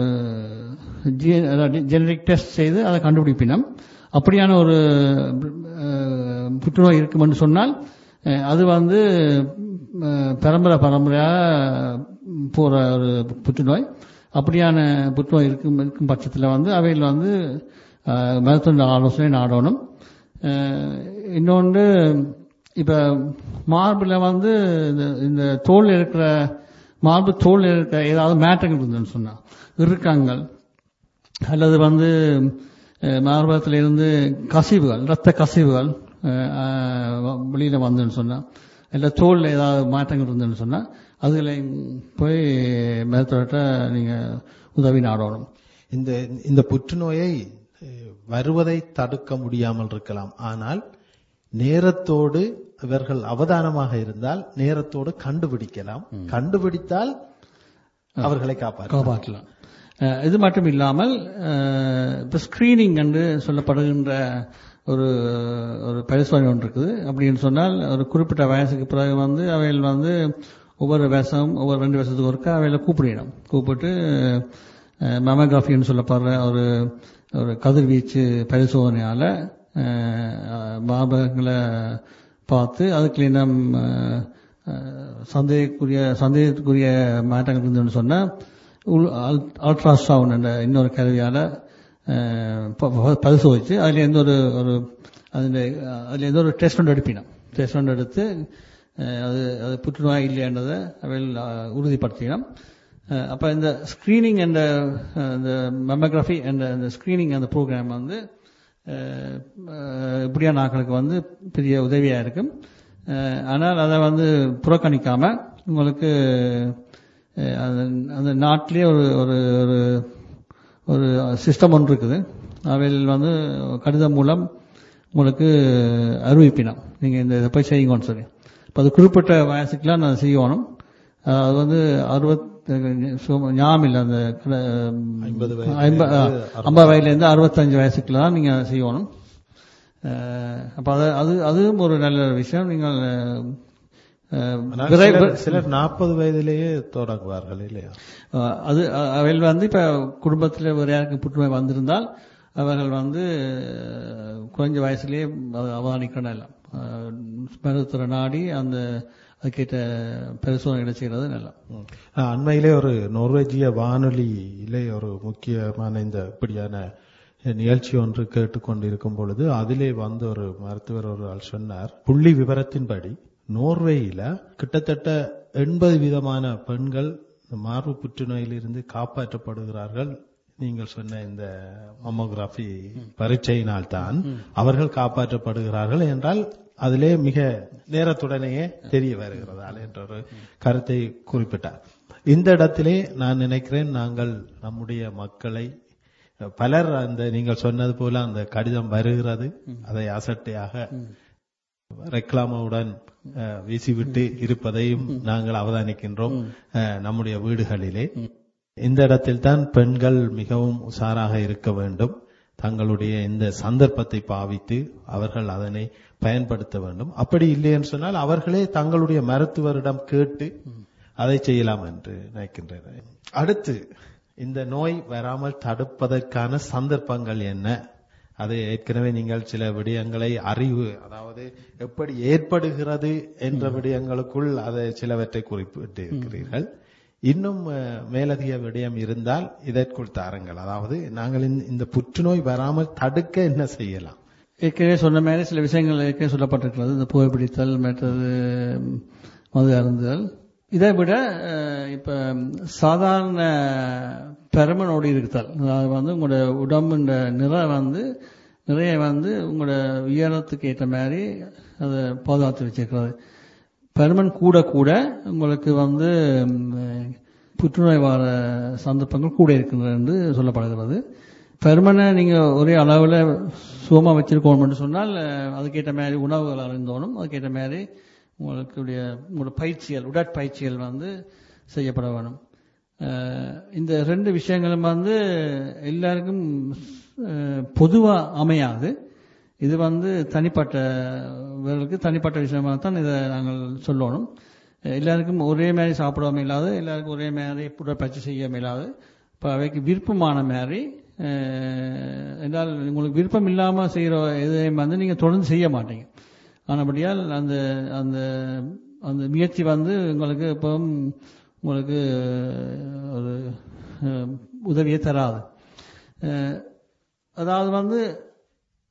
ஜெனடிக் டெஸ்ட் செய்து அதை கண்டுபிடிப்பினம் அப்படியான ஒரு அஹ், புற்றுநோய் இருக்குமென்று சொன்னால் அஹ், அது வந்து அஹ், பரம்பரை பரம்பரையா போற ஒரு புற்றுநோய் அப்படியான புற்றுநோய் இருக்கும் இருக்கும் பட்சத்தில் வந்து அவையில் வந்து அஹ், மருத்துவ ஆலோசனை நாடணும் அஹ், இன்னொன்று இப்ப மார்பில் வந்து இந்த இந்த தோல் இருக்கிற மார்பு தோல் இருக்கிற ஏதாவது மேட்டங்கள் இருந்துன்னு சொன்னா இறுக்கங்கள் அல்லது வந்து அஹ், மார்பகத்திலிருந்து கசிவுகள் இரத்த கசிவுகள் அஹ், அஹ், வெளியில வந்துன்னு சொன்னா இல்ல தோல்ல ஏதாவது மாற்றங்கள் இருந்துன்னு சொன்னா அதுல போய் மருத்துவர்கிட்ட நீங்க உதவி நாடணும் இந்த இந்த புற்றுநோயை அஹ், வருவதை தடுக்க முடியாமல் இருக்கலாம் ஆனால் நேரத்தோடு இவர்கள் அவதானமாக இருந்தால் நேரத்தோடு கண்டுபிடிக்கலாம் கண்டுபிடித்தால் அவர்களை காப்பாற்ற காப்பாற்றலாம் அஹ், இது மட்டும் இல்லாமல் அஹ், இப்ப ஸ்கிரீனிங் என்று சொல்லப்படுகின்ற ஒரு ஒரு பரிசோதனை ஒன்று இருக்குது அப்படின்னு சொன்னால் ஒரு குறிப்பிட்ட வயசுக்கு பிறகு வந்து அவைகள் வந்து ஒவ்வொரு வருஷம் ஒவ்வொரு ரெண்டு வருஷத்துக்கு ஒருக்கா அவைகளை கூப்பிடணும் கூப்பிட்டு மெமோகிராஃபின்னு சொல்லப்படுற ஒரு ஒரு கதிர்வீச்சு பரிசோதனையால அஹ், மார்பகங்களை பார்த்து அதுக்கு இன்னும் அஹ், அஹ், சந்தேகக்குரிய சந்தேகத்துக்குரிய மாற்றங்கள் இருந்ததுன்னு சொன்னா அல்ட்ராசவுண்ட் என்ற இன்னொரு கருவியால அஹ், ப- ப- பரிசோதிச்சு அதுல எந்த ஒரு ஒரு அதுல அதுல எந்த ஒரு டெஸ்ட் ஒன்று எடுப்பினோம் டெஸ்ட் ஒன்று எடுத்து அஹ், அது அது புற்றுநோய் இல்லைன்றதை அவைகள் அஹ், உறுதிப்படுத்தினோம் அஹ், அப்ப இந்த ஸ்கிரீனிங் என்ற அஹ், இந்த மெமோகிராஃபி என்ற இந்த ஸ்கிரீனிங் அந்த ப்ரோக்ராம் வந்து அஹ், அஹ், இப்படியான ஆட்களுக்கு வந்து பெரிய உதவியா இருக்கும் அஹ், ஆனால் அதை வந்து புறக்கணிக்காம உங்களுக்கு அஹ், அந்த- அந்த நாட்டிலே ஒரு ஒரு ஒரு ஒரு சிஸ்டம் ஒன்று இருக்குது அவையில் வந்து கடிதம் மூலம் உங்களுக்கு அறிவிப்பினோம் நீங்க இந்த இதை போய் செய்யுங்கன்னு சொல்லி இப்போ அது குறிப்பிட்ட வயசுக்குலாம் நான் செய்யணும் அஹ், அது வந்து அறுபத் ஞாபகம் இல்லை அந்த ஐம்பது வயதுல ஐம்பது இருந்து ஐம்பது வயதுலேருந்து அறுபத்தஞ்சு வயசுக்குள்ள தான் நீங்க செய்யணும் அஹ், அப்ப அது அது அதுவும் ஒரு நல்ல விஷயம் நீங்கள் அஹ், ஆனால் விரை- சிலர் சிலர் நாற்பது வயதிலேயே தொடங்குவார்கள் இல்லையா அஹ் அது அ- அவைகள் வந்து இப்ப குடும்பத்தில் ஒரு யாருக்கு புற்றுநோய் வந்திருந்தால் அவர்கள் வந்து அஹ், குறைஞ்ச வயசுலயே அதை அவதானிக்கணும் எல்லாம் அஹ், மருத்துவரை நாடி அந்த அதுக்கேற்ற பரிசோதனைகளை செய்யறது நல்லா ம். ஆஹ், அண்மையிலே ஒரு நோர்வேஜிய வானொலியிலே ஒரு முக்கியமான இந்த இப்படியான நிகழ்ச்சி ஒன்று கேட்டுக்கொண்டிருக்கும் பொழுது அதிலே வந்து ஒரு மருத்துவர் ஒரு ஆள் சொன்னார் புள்ளி விவரத்தின்படி நோர்வேயில கிட்டத்தட்ட எண்பது விதமான பெண்கள் இந்த மார்பு புற்றுநோயிலிருந்து காப்பாற்றப்படுகிறார்கள் நீங்கள் சொன்ன இந்த மம்மோகிராஃபி பரீட்சையினால் தான் அவர்கள் காப்பாற்றப்படுகிறார்கள் என்றால் அதிலே மிக நேரத்துடனேயே தெரிய வருகிறதால் என்ற ஒரு கருத்தை குறிப்பிட்டார் இந்த இடத்திலே நான் நினைக்கிறேன் நாங்கள் நம்முடைய மக்களை பலர் அந்த நீங்கள் சொன்னது போல அந்த கடிதம் வருகிறது அதை அசட்டையாக ரெக்லாமுடன் அஹ், வீசிவிட்டு இருப்பதையும் நாங்கள் அவதானிக்கின்றோம் அஹ், நம்முடைய வீடுகளிலே இந்த இடத்தில் தான் பெண்கள் மிகவும் உஷாராக இருக்க வேண்டும் தங்களுடைய இந்த சந்தர்ப்பத்தை பாவித்து அவர்கள் அதனை பயன்படுத்த வேண்டும் அப்படி இல்லை என்று சொன்னால் அவர்களே தங்களுடைய மருத்துவரிடம் கேட்டு அதை செய்யலாம் என்று நினைக்கின்றேன் அடுத்து இந்த நோய் வராமல் தடுப்பதற்கான சந்தர்ப்பங்கள் என்ன அது ஏற்கனவே நீங்கள் சில விடயங்களை அறிவு அதாவது எப்படி ஏற்படுகிறது என்ற விடயங்களுக்குள் அதை சிலவற்றை குறிப்பிட்டு இருக்கிறீர்கள் இன்னும் அஹ், மேலதிக விடயம் இருந்தால் இதற்குள் தாருங்கள் அதாவது நாங்கள் இந்த- இந்த புற்றுநோய் வராமல் தடுக்க என்ன செய்யலாம் ஏற்கனவே சொன்ன மாதிரி சில விஷயங்கள் ஏற்கனவே சொல்லப்பட்டிருக்கிறது இந்த புகைப்பிடித்தல் மற்றது ம், மது அருந்துதல் இதை விட அஹ், இப்ப சாதாரண பெருமனோடு இருக்குதல் அதாவது வந்து உங்களோட உடம்புன்ற நிறம் வந்து நிறைய வந்து உங்களோட உயரத்துக்கு ஏற்ற மாதிரி அதை பாதுகாத்து வச்சிருக்கிறது பருமன் கூட கூட உங்களுக்கு வந்து ம், புற்றுநோய் வர சந்தர்ப்பங்கள் கூட இருக்கின்றது என்று சொல்லப்படுகிறது பருமனை நீங்க ஒரே அளவுல சுகமா வச்சிருக்கணும்னு சொன்னால் அஹ், அதுக்கேற்ற மாதிரி உணவுகள் அறிந்தோணும் அதுக்கேற்ற மாதிரி உங்களுடைய உங்களோட பயிற்சிகள் உடற்பயிற்சிகள் வந்து செய்யப்பட வேணும் அஹ், இந்த ரெண்டு விஷயங்களும் வந்து எல்லாருக்கும் அஹ், பொதுவா அமையாது இது வந்து தனிப்பட்டவர்களுக்கு தனிப்பட்ட விஷயமா தான் இதை நாங்கள் சொல்லணும் எல்லாருக்கும் ஒரே மாதிரி சாப்பிடாம இல்லாது எல்லாருக்கும் ஒரே மாதிரி உடற்பயிற்சி செய்ய இல்லாது இப்போ அவைக்கு விருப்பமான மாதிரி அஹ், என்றால் உங்களுக்கு விருப்பம் இல்லாம செய்யற எதையும் வந்து நீங்க தொடர்ந்து செய்ய மாட்டீங்க ஆனபடியால் அந்த அந்த அந்த முயற்சி வந்து உங்களுக்கு இப்போ உங்களுக்கு ஒரு அஹ், உதவியை தராது அஹ், அதாவது வந்து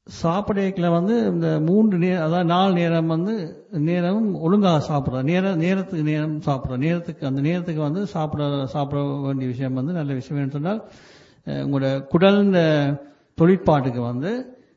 சாப்பிடல வந்து இந்த மூன்று நேரம் அதாவது நாலு நேரம் வந்து நேரம் ஒழுங்காக சாப்பிட்றோம் நேர நேரத்துக்கு நேரம் சாப்பிட்றோம் நேரத்துக்கு அந்த நேரத்துக்கு வந்து சாப்பிட சாப்பிட வேண்டிய விஷயம் வந்து நல்ல விஷயம் என்று சொன்னால் அஹ், உங்களோட குடல் தொழிற்பாட்டுக்கு வந்து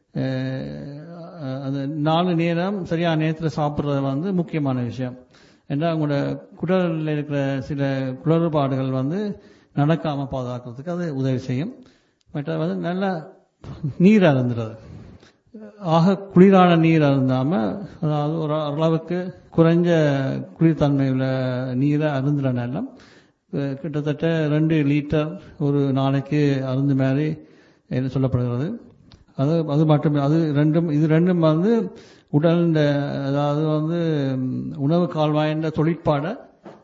அஹ், அந்த நாலு நேரம் சரியான நேரத்தில் சாப்பிட்றது வந்து முக்கியமான விஷயம் ஏன்னா உங்களோட குடலில் இருக்கிற சில குளறுபாடுகள் வந்து நடக்காம பாதுகாக்கிறதுக்கு அது உதவி செய்யும் மற்ற வந்து நல்ல நீர் அருந்துறது ஆக குளிரான நீர் அருந்தாம அதாவது ஒரு அளவுக்கு குறைஞ்ச குளிர்தன்மை உள்ள நீரை அருந்துற நேரம் அஹ் கிட்டத்தட்ட ரெண்டு லிட்டர் ஒரு நாளைக்கு அருந்து மாதிரி என்ன சொல்லப்படுகிறது அது அது மட்டும் அது ரெண்டும் இது ரெண்டும் வந்து உடல் அதாவது வந்து ம், உணவு கால்வாயின் தொழிற்பாடை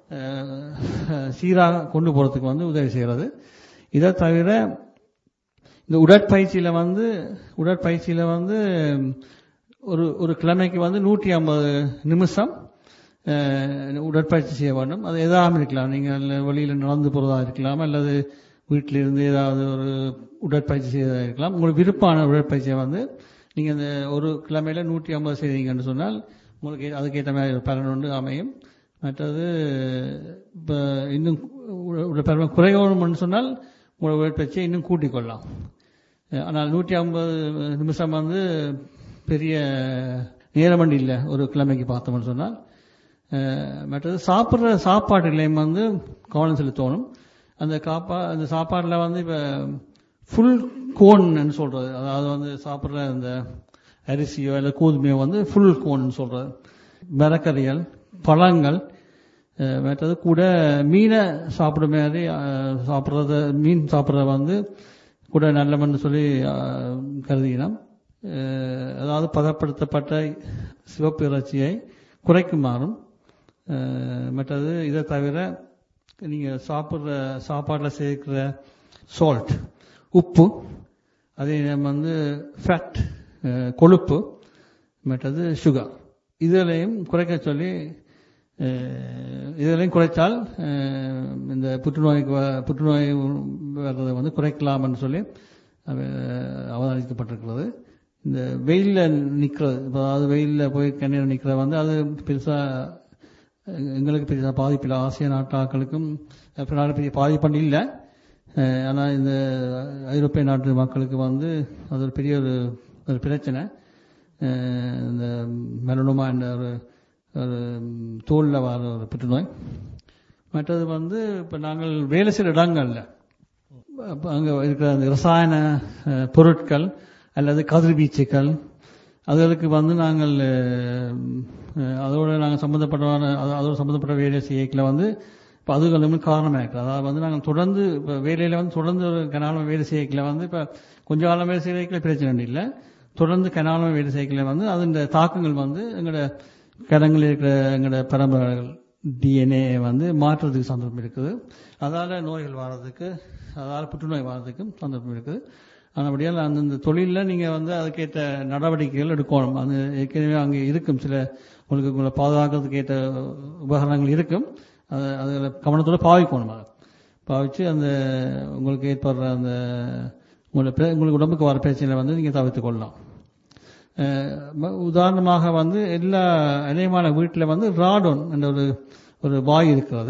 அஹ், சீராக கொண்டு போறதுக்கு வந்து உதவி செய்கிறது இதை தவிர இந்த உடற்பயிற்சியில வந்து உடற்பயிற்சியில வந்து ம், ஒரு ஒரு கிழமைக்கு வந்து நூற்றி ஐம்பது நிமிஷம் அஹ், உடற்பயிற்சி செய்ய வேண்டும் அது எதாவது இருக்கலாம் நீங்கள் வெளியில் நடந்து போகிறதா இருக்கலாம் அல்லது வீட்டில் இருந்து ஏதாவது ஒரு உடற்பயிற்சி செய்யறதா இருக்கலாம் உங்களுக்கு விருப்பமான உடற்பயிற்சியை வந்து நீங்கள் இந்த ஒரு கிழமையில நூற்றி ஐம்பது செய்தீங்கன்னு சொன்னால் உங்களுக்கு அதுக்கேற்ற மாதிரி ஒரு பலன் ஒன்று அமையும் மற்றது இப்போ இன்னும் உடற்பயிற்சி குறையணும்னு சொன்னால் உங்களோட உடற்பயிற்சியை இன்னும் கூட்டிக் கொள்ளலாம் ஆனால் நூற்றி ஐம்பது நிமிஷம் வந்து பெரிய நேரமண்டி இல்லை ஒரு கிழமைக்கு பார்த்தோம்னு சொன்னால் அஹ், மற்றது சாப்பிட்ற சாப்பாட்டுலையும் வந்து கவனம் செலுத்தணும் அந்த காப்பா அந்த சாப்பாட்டில் வந்து இப்போ ஃபுல் கோன்னு சொல்றது அதாவது வந்து சாப்பிட்ற அந்த அரிசியோ இல்லை கோதுமையோ வந்து ஃபுல் கோன்னு சொல்றது மரக்கறிகள் பழங்கள் அஹ், மற்றது கூட மீனை சாப்பிடும் மாதிரி அஹ், சாப்பிட்றத மீன் சாப்பிட்றத வந்து கூட நல்லவன்னு சொல்லி அஹ், கருதினோம் அஹ், அதாவது பதப்படுத்தப்பட்ட சிவப்பு இறைச்சியை குறைக்குமாறும் அஹ், மற்றது இதை தவிர நீங்கள் சாப்பிட்ற சாப்பாட்டில் சேர்க்கிற சால்ட் உப்பு அதே நேரம் வந்து ஃபேட் கொழுப்பு மற்றது சுகர் இதிலையும் குறைக்க சொல்லி அஹ், இதிலையும் குறைத்தால் அஹ், இந்த புற்றுநோய்க்கு வ- புற்றுநோய் வர்றதை வந்து குறைக்கலாம்னு சொல்லி அஹ், அவதானிக்கப்பட்டிருக்கிறது இந்த வெயிலில் நிற்கிறது அதாவது வெயிலில் போய் கிணறு நிற்கிறது வந்து அது பெருசாக எங்களுக்கு பெரிய பாதிப்பு இல்லை ஆசிய நாட்டாக்களுக்கும் பின்னாடி பெரிய பாதிப்பு இல்லை ஆனால் இந்த ஐரோப்பிய நாட்டு மக்களுக்கு வந்து அது ஒரு பெரிய ஒரு ஒரு பிரச்சனை அஹ் இந்த மெலனோமா என்ற ஒரு ஒரு தோலில் வர ஒரு புற்றுநோய் மற்றது வந்து இப்போ நாங்கள் வேலை செய்கிற இடங்கள்ல அப்ப அங்க இருக்கிற அந்த ரசாயன அஹ், பொருட்கள் அல்லது கதிர்வீச்சுக்கள் அதுகளுக்கு வந்து நாங்கள் அஹ், அஹ், அதோட நாங்கள் சம்பந்தப்பட்டவான அது- அதோட சம்பந்தப்பட்ட வேலை செய்யக்கல வந்து இப்போ அதுகளும் காரணமாக இருக்குது அதாவது வந்து நாங்கள் தொடர்ந்து இப்போ வேலையில் வந்து தொடர்ந்து ஒரு கனாலம் வேலை செய்யக்கல வந்து இப்போ கொஞ்ச காலம் வேலை செய்யக்கல பிரச்சனை இல்லை தொடர்ந்து கனாலம் வேலை செய்யக்கல வந்து அதன் தாக்கங்கள் வந்து எங்களோட கடங்களில் இருக்கிற எங்களோட பரம்பரைகள் டிஎன்ஏ வந்து மாற்றுறதுக்கு சந்தர்ப்பம் இருக்குது அதால நோய்கள் வர்றதுக்கு அதால புற்றுநோய் வர்றதுக்கும் சந்தர்ப்பம் இருக்குது ஆனபடியால் அந்தந்த தொழிலில் நீங்கள் வந்து அதுக்கேற்ற நடவடிக்கைகள் எடுக்கணும் அது ஏற்கனவே அங்கே இருக்கும் சில உங்களுக்கு உங்களை பாதுகாக்கிறதுக்கு ஏற்ற உபகரணங்கள் இருக்கும் அதை அதில் கவனத்தோட பாவிக்கணும் அதை பாவிச்சு அந்த உங்களுக்கு ஏற்படுற அந்த உங்களை பிர- உங்களுக்கு உடம்புக்கு வர பிரச்சனை வந்து நீங்கள் தவிர்த்து கொள்ளலாம் அஹ் ம- உதாரணமாக வந்து எல்லா இணையமான வீட்டில் வந்து ராடோன் என்ற ஒரு ஒரு வாய் இருக்கிறது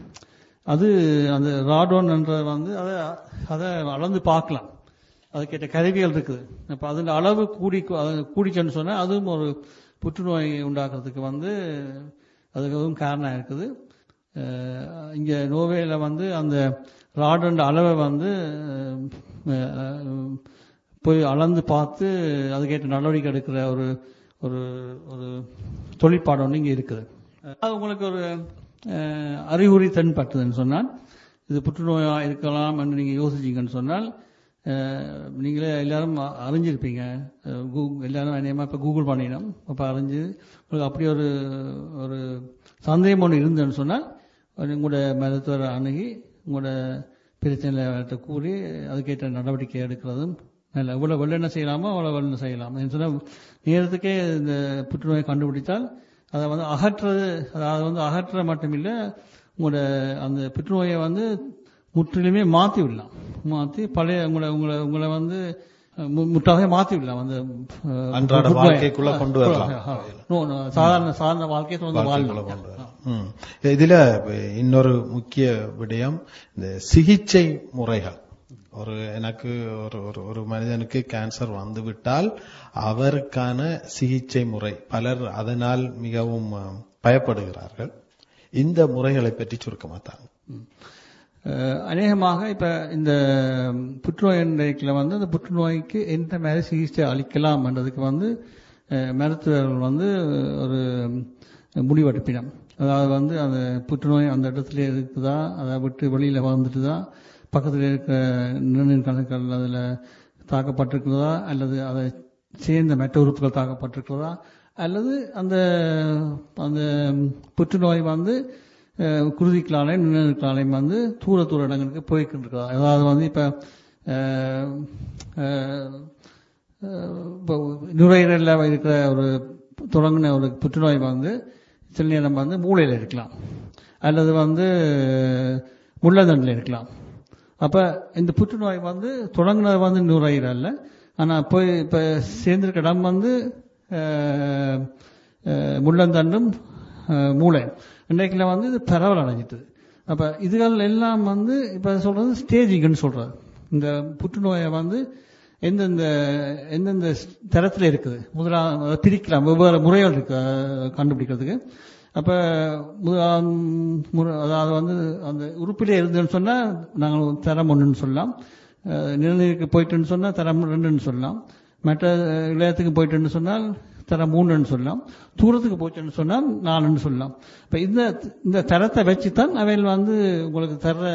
அது அந்த ராடோன் என்றது வந்து அதை அதை அளந்து பார்க்கலாம் அதுக்கேற்ற கருவிகள் இருக்குது அப்போ அதில் அளவு கூடி அது கூடிச்சுன்னு சொன்னால் அதுவும் ஒரு புற்றுநோய் உண்டாக்குறதுக்கு வந்து அதுக்கு அதுவும் காரணம் இருக்குது அஹ் இங்க நோவேல வந்து அந்த ராடோட அளவை வந்து அஹ், அஹ், போய் அளந்து பார்த்து அதுக்கேற்ற நடவடிக்கை எடுக்கிற ஒரு ஒரு ஒரு தொழிற்பாடு ஒன்று இங்கே இருக்குது அது உங்களுக்கு ஒரு அஹ், அறிகுறி தென்பட்டதுன்னு சொன்னால் இது புற்றுநோயா இருக்கலாம் என்று நீங்கள் யோசிச்சீங்கன்னு சொன்னால் அஹ், நீங்களே எல்லாரும் அ- அறிஞ்சிருப்பீங்க அஹ், கூ- எல்லாரும் அநேகமாக இப்போ கூகுள் பண்ணினோம் அப்போ அறிஞ்சு உங்களுக்கு அப்படி ஒரு ஒரு சந்தேகம் ஒன்று இருந்ததுன்னு சொன்னால் உங்களோட மருத்துவரை அணுகி உங்களோட பிரச்சனைகளை கூறி அதுக்கேற்ற நடவடிக்கை எடுக்கிறதும் நல்ல இவ்வளோ வெள்ளெண்ணெய் செய்யலாமோ அவ்வளோ வெள்ளெண்ணெய் செய்யலாம் சொன்னால் நேரத்துக்கே இந்த புற்றுநோயை கண்டுபிடித்தால் அதை வந்து அகற்றுறது அதாவது வந்து அகற்ற மட்டுமில்லை உங்களோட அந்த புற்றுநோயை வந்து முற்றிலுமே மாற்றி விடலாம் மாற்றி பழைய உங்களை உங்களை உங்களை வந்து மு- முற்றாக மாற்றி விடலாம் அந்த அஹ், அன்றாட புற்றுநோயை. வாழ்க்கைக்குள்ள கொண்டு வரலாம். ஆ, நோ, நோ, சாதாரண சாதாரண வாழ்க்கையை தொடர்ந்து வாழ்க்கைக்குள்ள வாழலாம் கொண்டு வரலாம். ம். இதுல இன்னொரு முக்கிய விடயம் இந்த சிகிச்சை முறைகள் ஒரு எனக்கு ஒரு ஒரு ஒரு மனிதனுக்கு கேன்சர் வந்துவிட்டால் அவருக்கான சிகிச்சை முறை பலர் அதனால் மிகவும் அஹ், பயப்படுகிறார்கள் இந்த முறைகளை பற்றி சுருக்கமா தாங்க அஹ், அநேகமாக இப்ப இந்த புற்றுநோய் இன்றைக்குல வந்து அந்த புற்றுநோய்க்கு எந்த மாதிரி சிகிச்சை அளிக்கலாம் என்றதுக்கு வந்து அஹ், மருத்துவர்கள் வந்து ஒரு முடிவெடுப்பினம் அதாவது வந்து அந்த புற்றுநோய் அந்த இடத்துல இருக்குதா அதை விட்டு வெளியில வந்துட்டுதா பக்கத்தில் இருக்க நிணநீர் கணுக்கள் அதில் தாக்கப்பட்டிருக்கிறதா அல்லது அதை சேர்ந்த மெட்ட உறுப்புகள் தாக்கப்பட்டிருக்கிறதா அல்லது அந்த அந்த புற்றுநோய் வந்து அஹ், குருதிக்கலாலையும் நிணநீர்களாலையும் வந்து தூர தூர இடங்களுக்கு போய்கிட்டு இருக்கிறதா அதாவது வந்து இப்போ இப்போ நுரையீரலில் இருக்கிற ஒரு தொடங்கின ஒரு புற்றுநோய் வந்து சில நேரம் வந்து மூளையில் இருக்கலாம் அல்லது வந்து முள்ளந்தண்டில் இருக்கலாம் அப்ப இந்த புற்றுநோய் வந்து தொடங்கினது வந்து நுரையீரல்ல ஆனா போய் இப்ப சேர்ந்திருக்க இடம் வந்து அஹ், அஹ், முள்ளந்தண்டும் அஹ், மூளை இன்றைக்குல வந்து இது பரவல் அடைஞ்சிட்டது அப்ப இதுகள் எல்லாம் வந்து இப்ப சொல்றது ஸ்டேஜிங்னு சொல்றது இந்த புற்றுநோயை வந்து எந்தெந்த எந்தெந்த தரத்தில் இருக்குது முதலாம் அதை பிரிக்கலாம் வெவ்வேறு முறைகள் இருக்கு அஹ், கண்டுபிடிக்கிறதுக்கு அப்ப முதலாம் முறை அதாவது வந்து அந்த உறுப்பிலே இருந்துன்னு சொன்னா நாங்கள் தரம் ஒன்றுன்னு சொல்லலாம் அஹ், நிலநீருக்கு போயிட்டுன்னு சொன்னா தரம் ரெண்டுன்னு சொல்லலாம் மற்ற இளையத்துக்கு போயிட்டுன்னு சொன்னால் தரம் மூணுன்னு சொல்லலாம் தூரத்துக்கு போயிட்டுன்னு சொன்னால் நாலுன்னு சொல்லலாம் இப்ப இந்த இந்த தரத்தை வச்சு தான் அவையில் வந்து உங்களுக்கு தர்ற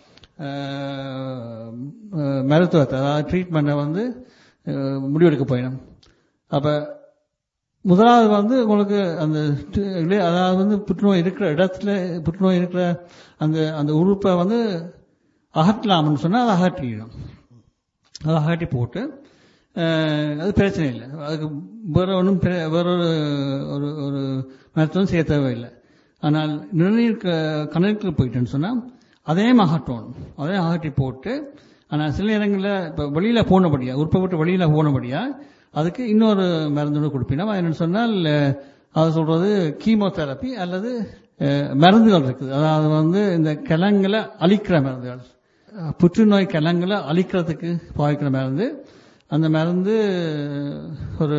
அஹ், அஹ், மருத்துவத்தை அதாவது ட்ரீட்மெண்ட்டை வந்து அஹ், முடிவெடுக்க போயிடும் அப்ப முதலாவது வந்து உங்களுக்கு அந்த டு- இல்லையா, அதாவது வந்து புற்றுநோய் இருக்கிற இடத்துல புற்றுநோய் இருக்கிற அந்த அந்த உறுப்பை வந்து அகற்றலாம்னு சொன்னா அதை அகற்றிடும் அதை அகற்றி போட்டு அஹ், அது பிரச்சனை இல்லை அதுக்கு வேற ஒன்றும் வேற ஒரு ஒரு ஒரு மருத்துவம் செய்ய தேவையில்லை ஆனால் நிணநீர் க- கணக்குக்கு போயிட்டுன்னு சொன்னா அதையும் அகற்றணும் அதையும் அகற்றி போட்டு ஆனால் சில நேரங்களில் இப்போ வெளியில போனபடியா உறுப்பை விட்டு வெளியில போனபடியா அதுக்கு இன்னொரு மருந்து கொடுப்பினோம் என்னன்னு சொன்னால் அஹ், அது சொல்றது கீமோதெரப்பி அல்லது அஹ், மருந்துகள் இருக்குது அதாவது வந்து இந்த கிழங்குல அழிக்கிற மருந்துகள் அஹ், புற்றுநோய் கிழங்குல அழிக்கிறதுக்கு பாய்க்கிற மருந்து அந்த மருந்து ஒரு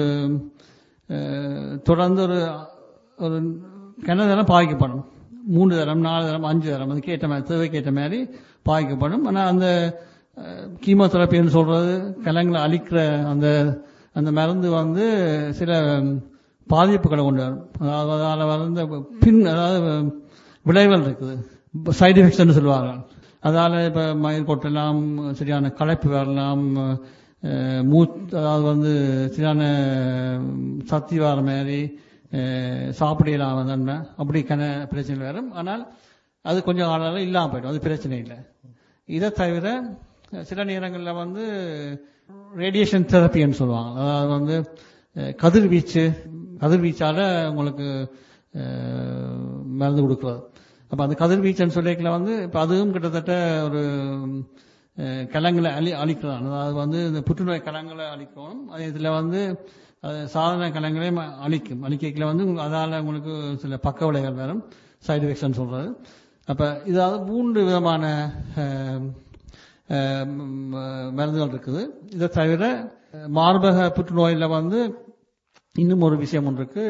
அஹ், தொடர்ந்து ஒரு ஒரு கிணறு தரம் பாய்க்கப்படும் மூணு தரம் நாலு தரம் அஞ்சு தரம் அதுக்கு ஏற்ற மாதிரி தேவைக்கு ஏற்ற மாதிரி பாய்க்கப்படும் ஆனால் அந்த கீமோதெரப்பின்னு சொல்றது கிழங்குல அழிக்கிற அந்த அந்த மருந்து வந்து சில பாதிப்புகளை கொண்டு வரும் அதாவது அதால வந்து பின் அதாவது விளைவுகள் இருக்குது சைடு எஃபெக்ட்ஸ்னு சொல்லுவாங்க அதால இப்ப மயில் கொட்டலாம் சரியான களைப்பு வரலாம் அஹ், மூத் அதாவது வந்து சரியான சக்தி வர மாதிரி அஹ், சாப்பிடலாம் தன்மை அப்படி கன பிரச்சனை வரும் ஆனால் அது கொஞ்சம் ஆளால இல்லாம போயிடும் அது பிரச்சனை இல்லை இதை தவிர சில நேரங்களில் வந்து ரேடியேஷன் தெரப்பின்னு சொல்லுவாங்க அதாவது வந்து அஹ், கதிர்வீச்சு கதிர்வீச்சால உங்களுக்கு அஹ், மருந்து கொடுக்குறது அப்ப அந்த கதிர்வீச்சுன்னு சொல்லிக்கல வந்து இப்ப அதுவும் கிட்டத்தட்ட ஒரு அஹ், கிழங்குல அழி அழிக்கலாம் அதாவது வந்து இந்த புற்றுநோய் கிழங்குல அழிக்கணும் அது இதுல வந்து அது சாதாரண கிழங்குலையும் அழிக்கும் அழிக்கல வந்து உங்களுக்கு அதால உங்களுக்கு சில பக்க விளைவுகள் வரும் சைடு எஃபெக்ட்ஸ்னு சொல்றது அப்ப இதாவது மூன்று விதமான அஹ், அஹ், ம- மருந்துகள் இருக்குது இதை தவிர அஹ், மார்பக புற்றுநோயில வந்து இன்னும் ஒரு விஷயம் ஒன்று இருக்கு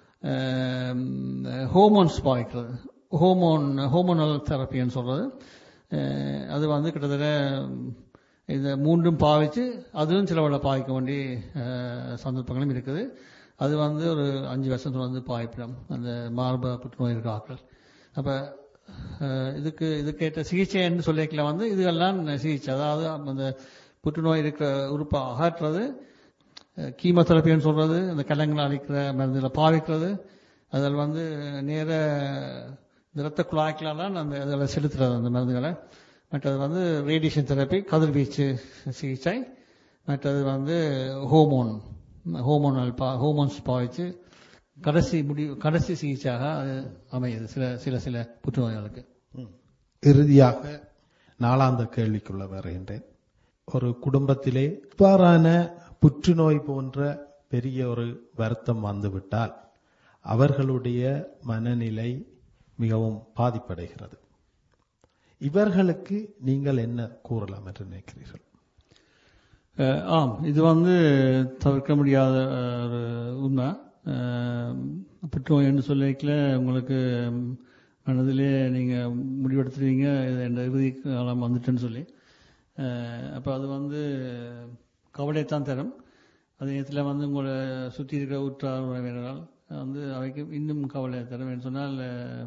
ஹோமோன்ஸ் பாய்க்கிறது ஹோமோன் ஹோமோனல் தெரப்பின்னு சொல்றது அஹ், அது வந்து கிட்டத்தட்ட இந்த மூன்றும் பாவிச்சு அதுவும் சில வேளை பாய்க்க வேண்டிய அஹ், சந்தர்ப்பங்களும் இருக்குது அது வந்து ஒரு அஞ்சு வருஷம் தொடர்ந்து பாய்ப்பிடும் அந்த மார்பக புற்றுநோய் இருக்க ஆட்கள் அப்ப அஹ், இதுக்கு இதுக்கேற்ற சிகிச்சைன்னு சொல்லிக்கல வந்து இதெல்லாம் சிகிச்சை அதாவது அந்த புற்றுநோய் இருக்கிற உறுப்பை அகற்றுறது கீமோதெரப்பின்னு சொல்றது அந்த கிழங்குல அழிக்கிற மருந்துகளை பாவிக்கிறது அதில் வந்து நேர இந்த இரத்த குழாய்க்கெல்லாம் அந்த அதில் செலுத்துறது அந்த மருந்துகளை மற்றது வந்து ரேடியேஷன் தெரப்பி கதிர்வீச்சு சிகிச்சை மற்றது வந்து ஹோமோன் ஹோமோனல் பா ஹோமோன்ஸ் பாவிச்சு கடைசி முடிவு கடைசி சிகிச்சையாக அது அமையுது சில சில சில புற்றுநோய்களுக்கு ம். இறுதியாக நாலாந்த கேள்விக்குள்ள வருகின்றேன் ஒரு குடும்பத்திலே இவ்வாறான புற்றுநோய் போன்ற பெரிய ஒரு வருத்தம் வந்துவிட்டால் அவர்களுடைய மனநிலை மிகவும் பாதிப்படைகிறது இவர்களுக்கு நீங்கள் என்ன கூறலாம் என்று நினைக்கிறீர்கள் அஹ், ஆம் இது வந்து தவிர்க்க முடியாத அஹ், ஒரு உண்மை அஹ், புற்றுநோய் என்று சொல்லிக்கல உங்களுக்கு ம், மனதிலே நீங்கள் முடிவெடுத்துருவீங்க இது என் இறுதி காலம் வந்துட்டுன்னு சொல்லி அப்போ அது வந்து கவலையைத்தான் தரும் அதே நேரத்தில் வந்து உங்களை சுற்றி இருக்கிற உற்றார் உறவினரால் வந்து அவைக்கு இன்னும் கவலை தரும் என்று சொன்னால்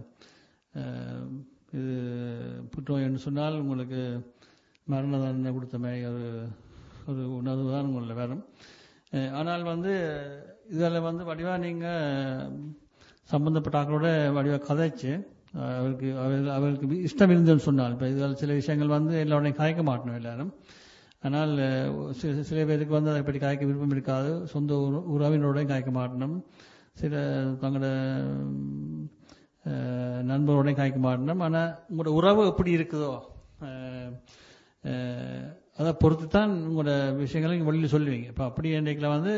அஹ், இது புற்றுநோய் என்று சொன்னால் உங்களுக்கு மரண தண்டனை கொடுத்த மாதிரி ஒரு ஒரு உணர்வு தான் உங்களில் வரும் அஹ், ஆனால் வந்து இதில் வந்து வடிவாக நீங்கள் சம்பந்தப்பட்ட ஆக்களோட வடிவாக கதைச்சு அஹ், அவருக்கு அவர் அவருக்கு இஷ்டம் இருந்ததுன்னு சொன்னால் இப்போ இதில் சில விஷயங்கள் வந்து எல்லாரோடையும் கதைக்க மாட்டோம் எல்லாரும் ஆனால் அஹ், சில சில பேருக்கு வந்து அதை பற்றி காய்க்க விருப்பம் இருக்காது சொந்த உற- உறவினரோடையும் காய்க்க மாட்டணும் சில தங்களோட ம், அஹ், நண்பரோடையும் காய்க்க மாட்டணும் ஆனால் உங்களோட உறவு எப்படி இருக்குதோ அஹ், அஹ், அதை பொறுத்து தான் உங்களோட விஷயங்களை நீங்கள் வெளியில் சொல்லுவீங்க இப்போ அப்படி என்றைக்கில் வந்து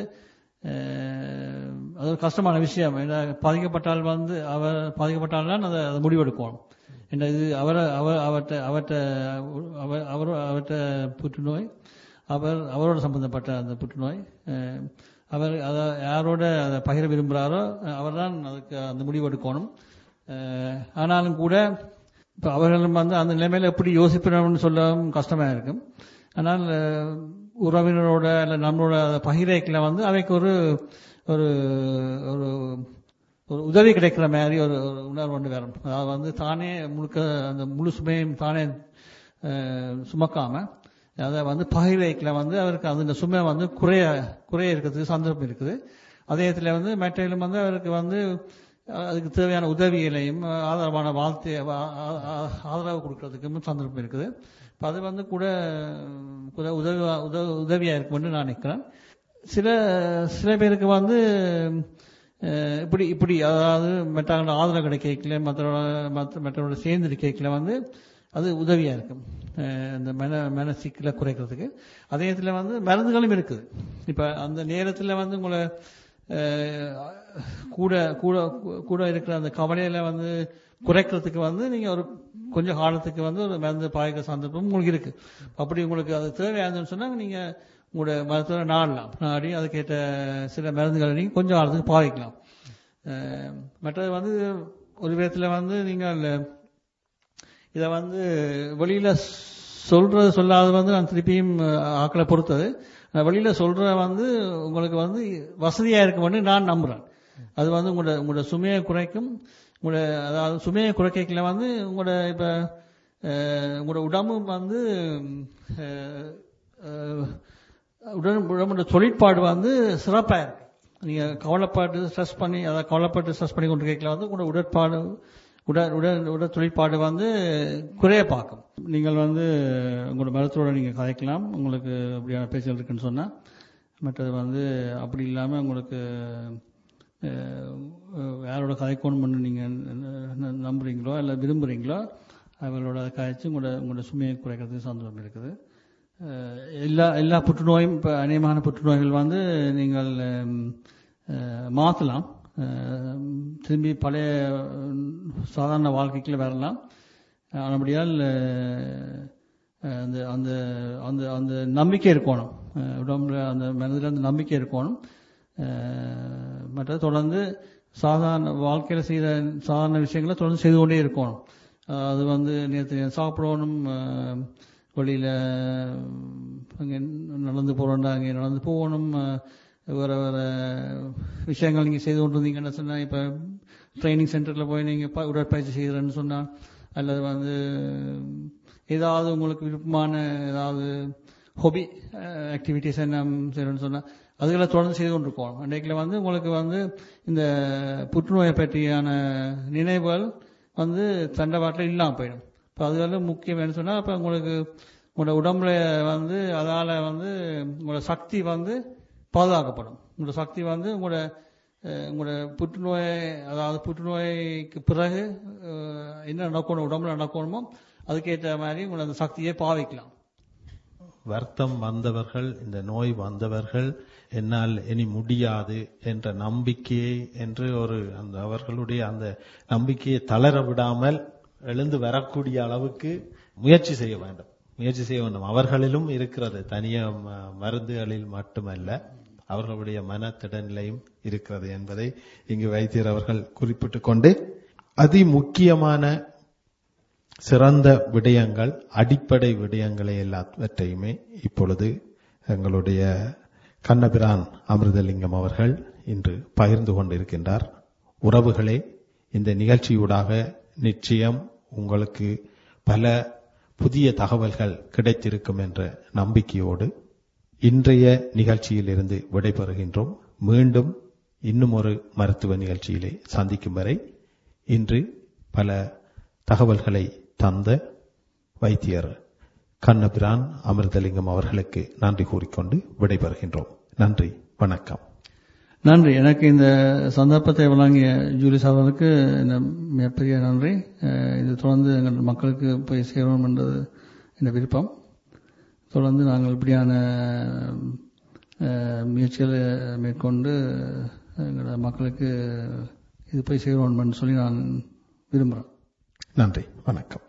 அஹ், அது ஒரு கஷ்டமான விஷயம் ஏன்னா பாதிக்கப்பட்டால் வந்து அவர் பாதிக்கப்பட்டால் தான் அதை அதை முடிவெடுக்கணும் ஏன்னா இது அவரை அவர் அவர்கிட்ட அவர்கிட்ட அவர் அவர் அவர்கிட்ட புற்றுநோய் அவர் அவரோட சம்பந்தப்பட்ட அந்த புற்றுநோய் அஹ், அவர் அதை யாரோட அதை பகிர விரும்புகிறாரோ அவர் தான் அதுக்கு அந்த முடிவு எடுக்கணும் அஹ், ஆனாலும் கூட இப்போ அவர்களும் வந்து அந்த நிலைமையில எப்படி யோசிப்பணும்னு சொல்லவும் கஷ்டமாக இருக்கும் ஆனால் அஹ், உறவினரோட இல்லை நம்மளோட பகிரேக்கில் வந்து அவைக்கு ஒரு ஒரு ஒரு ஒரு உதவி கிடைக்கிற மாதிரி ஒரு ஒரு உணர்வு ஒன்று வரும் அதாவது வந்து தானே முழுக்க அந்த முழு சுமையும் தானே அஹ், சுமக்காம அதை வந்து பகிர்வைக்கில் வந்து அவருக்கு அந்த சுமை வந்து குறைய குறைய இருக்கிறதுக்கு சந்தர்ப்பம் இருக்குது அதே இடத்துல வந்து மெட்டையிலும் வந்து அவருக்கு வந்து அஹ், அதுக்கு தேவையான உதவிகளையும் அஹ், ஆதரவான வாழ்த்தை ஆ- ஆ- ஆ- ஆதரவு கொடுக்கறதுக்கும் சந்தர்ப்பம் இருக்குது இப்போ அது வந்து கூட கூட உதவி உதவி உதவியாக இருக்கும்னு நான் நினைக்கிறேன் சில சில பேருக்கு வந்து அஹ், இப்படி இப்படி அதாவது மற்றவங்களோட ஆதரவு கிடைக்கல மற்றவரோட மற்ற மற்றவரோட சேர்ந்து கேட்கல வந்து அது உதவியாக இருக்கும் அஹ், இந்த மன மன சிக்கலை குறைக்கிறதுக்கு அதே நேரத்தில் வந்து மருந்துகளும் இருக்குது இப்போ அந்த நேரத்தில் வந்து உங்களை அஹ், கூட கூட கூட இருக்கிற அந்த கவலையில வந்து குறைக்கிறதுக்கு வந்து நீங்க ஒரு கொஞ்சம் காலத்துக்கு வந்து ஒரு மருந்து பாய்க்க சந்தர்ப்பம் உங்களுக்கு இருக்கு அப்படி உங்களுக்கு அது தேவையானதுன்னு சொன்னா நீங்க உங்களோட மருத்துவரை நாடலாம் நாடி அதுக்கேற்ற சில மருந்துகளை நீங்க கொஞ்சம் காலத்துக்கு பாவிக்கலாம் அஹ், மற்றது வந்து ஒரு விதத்துல வந்து நீங்கள் இதை வந்து வெளியில சொல்றது சொல்லாதது வந்து நான் திருப்பியும் அஹ், ஆக்களை பொறுத்தது நான் வெளியில சொல்ற வந்து உங்களுக்கு வந்து வசதியா இருக்கும்னு நான் நம்புறேன் அது வந்து உங்களோட உங்களோட சுமையை குறைக்கும் உங்களோட அதாவது சுமையை குறைக்கல வந்து உங்களோட இப்ப அஹ், உங்களோட உடம்பு வந்து அஹ், அஹ், உடல் உடம்போட தொழிற்பாடு வந்து சிறப்பா இருக்கு நீங்க கவலைப்பாட்டு ஸ்ட்ரெஸ் பண்ணி அதாவது கவலைப்பட்டு ஸ்ட்ரெஸ் பண்ணி கொண்டு கேட்கல வந்து உங்களோட உடற்பாடு உடல் உடல் உடல் தொழிற்பாடு வந்து குறைய பார்க்கும் நீங்கள் வந்து உங்களோட மருத்துவரோட நீங்கள் கதைக்கலாம் உங்களுக்கு அப்படியான பேச்சுகள் இருக்குன்னு சொன்னால் மற்றது வந்து அப்படி இல்லாமல் உங்களுக்கு அஹ், யாரோட கதைக்கணும்னு நீங்கள் நம்புறீங்களோ இல்லை விரும்புகிறீங்களோ அவங்களோட அதை கதைச்சு உங்களோட உங்களோட சுமையை குறைக்கிறதுக்கு சந்தர்ப்பம் இருக்குது அஹ், எல்லா எல்லா புற்றுநோயும் இப்போ அநேகமான புற்றுநோய்கள் வந்து நீங்கள் மாற்றலாம் திரும்பி பழைய அஹ், சாதாரண வாழ்க்கைக்குள்ள வரலாம் ஆனபடியால் அஹ், அந்த அந்த அந்த அந்த நம்பிக்கை இருக்கணும் அஹ், உடம்புல அந்த மனதில் அந்த நம்பிக்கை இருக்கணும் அஹ், மற்றது தொடர்ந்து சாதாரண வாழ்க்கையில் செய்த சாதாரண விஷயங்களை தொடர்ந்து செய்து கொண்டே இருக்கணும் அஹ், அது வந்து நேற்று சாப்பிடணும் அஹ், வெளியில அங்கே நடந்து போறோம்டா அங்கே நடந்து போகணும் அஹ், வேற வேற விஷயங்கள் நீங்க செய்து கொண்டிருந்தீங்கன்னு சொன்னா இப்ப ட்ரைனிங் சென்டர்ல போய் நீங்க ப- உடற்பயிற்சி செய்யறேன்னு சொன்னா அல்லது வந்து ஏதாவது உங்களுக்கு விருப்பமான ஏதாவது ஹொபி ஆக்டிவிட்டிஸ் என்ன செய்யறேன்னு சொன்னா அதுகளை தொடர்ந்து செய்து கொண்டிருக்கோம் அன்றைக்குல வந்து உங்களுக்கு வந்து இந்த புற்றுநோயை பற்றியான நினைவுகள் வந்து தண்டவாட்டில் இல்லாமல் போயிடும் இப்போ அது வந்து முக்கியம் என்ன சொன்னா அப்போ உங்களுக்கு உங்களோட உடம்புல வந்து அதால வந்து உங்களோட சக்தி வந்து பாதுகாக்கப்படும் உங்களோட சக்தி வந்து உங்களோட அஹ், உங்களோட புற்றுநோய் அதாவது புற்றுநோய்க்கு பிறகு அஹ், என்ன நடக்கணும் உடம்புல நடக்கணுமோ அதுக்கேற்ற மாதிரி உங்களோட அந்த சக்தியை பாவிக்கலாம் வருத்தம் வந்தவர்கள் இந்த நோய் வந்தவர்கள் என்னால் இனி முடியாது என்ற நம்பிக்கையை என்று ஒரு அந்த அவர்களுடைய அந்த நம்பிக்கையை தளர விடாமல் எழுந்து வரக்கூடிய அளவுக்கு முயற்சி செய்ய வேண்டும் முயற்சி செய்ய வேண்டும் அவர்களிலும் இருக்கிறது தனிய ம- மருந்துகளில் மட்டுமல்ல அவர்களுடைய மனத்திடநிலையும் இருக்கிறது என்பதை இங்கு வைத்தியர் அவர்கள் குறிப்பிட்டுக் கொண்டு அதி முக்கியமான சிறந்த விடயங்கள் அடிப்படை விடயங்களை எல்லாவற்றையுமே இப்பொழுது எங்களுடைய கண்ணபிரான் அமிர்தலிங்கம் அவர்கள் இன்று பகிர்ந்து கொண்டிருக்கின்றார் உறவுகளே இந்த நிகழ்ச்சியூடாக நிச்சயம் உங்களுக்கு பல புதிய தகவல்கள் கிடைத்திருக்கும் என்ற நம்பிக்கையோடு இன்றைய நிகழ்ச்சியிலிருந்து விடைபெறுகின்றோம் மீண்டும் இன்னும் ஒரு மருத்துவ நிகழ்ச்சியிலே சந்திக்கும் வரை இன்று பல தகவல்களை தந்த வைத்தியர் கண்ணபிரான் அமிர்தலிங்கம் அவர்களுக்கு நன்றி கூறிக்கொண்டு விடைபெறுகின்றோம் நன்றி வணக்கம் நன்றி எனக்கு இந்த சந்தர்ப்பத்தை வழங்கிய ஜூலிஸ் அவர்களுக்கு இந்த மிகப்பெரிய நன்றி அஹ் இது தொடர்ந்து எங்கள் மக்களுக்கு போய் சேரணும் என்றது இந்த விருப்பம் தொடர்ந்து நாங்கள் இப்படியான அஹ், முயற்சிகளை மேற்கொண்டு எங்களோட மக்களுக்கு இது போய் சேரணும் சொல்லி நான் விரும்புகிறேன் நன்றி வணக்கம்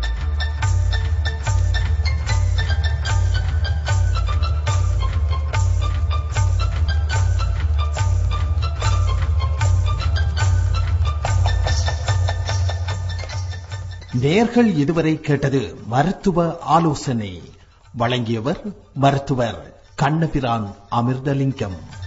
நேர்கள் இதுவரை கேட்டது மருத்துவ ஆலோசனை வழங்கியவர் மருத்துவர் கண்ணபிரான் அமிர்தலிங்கம்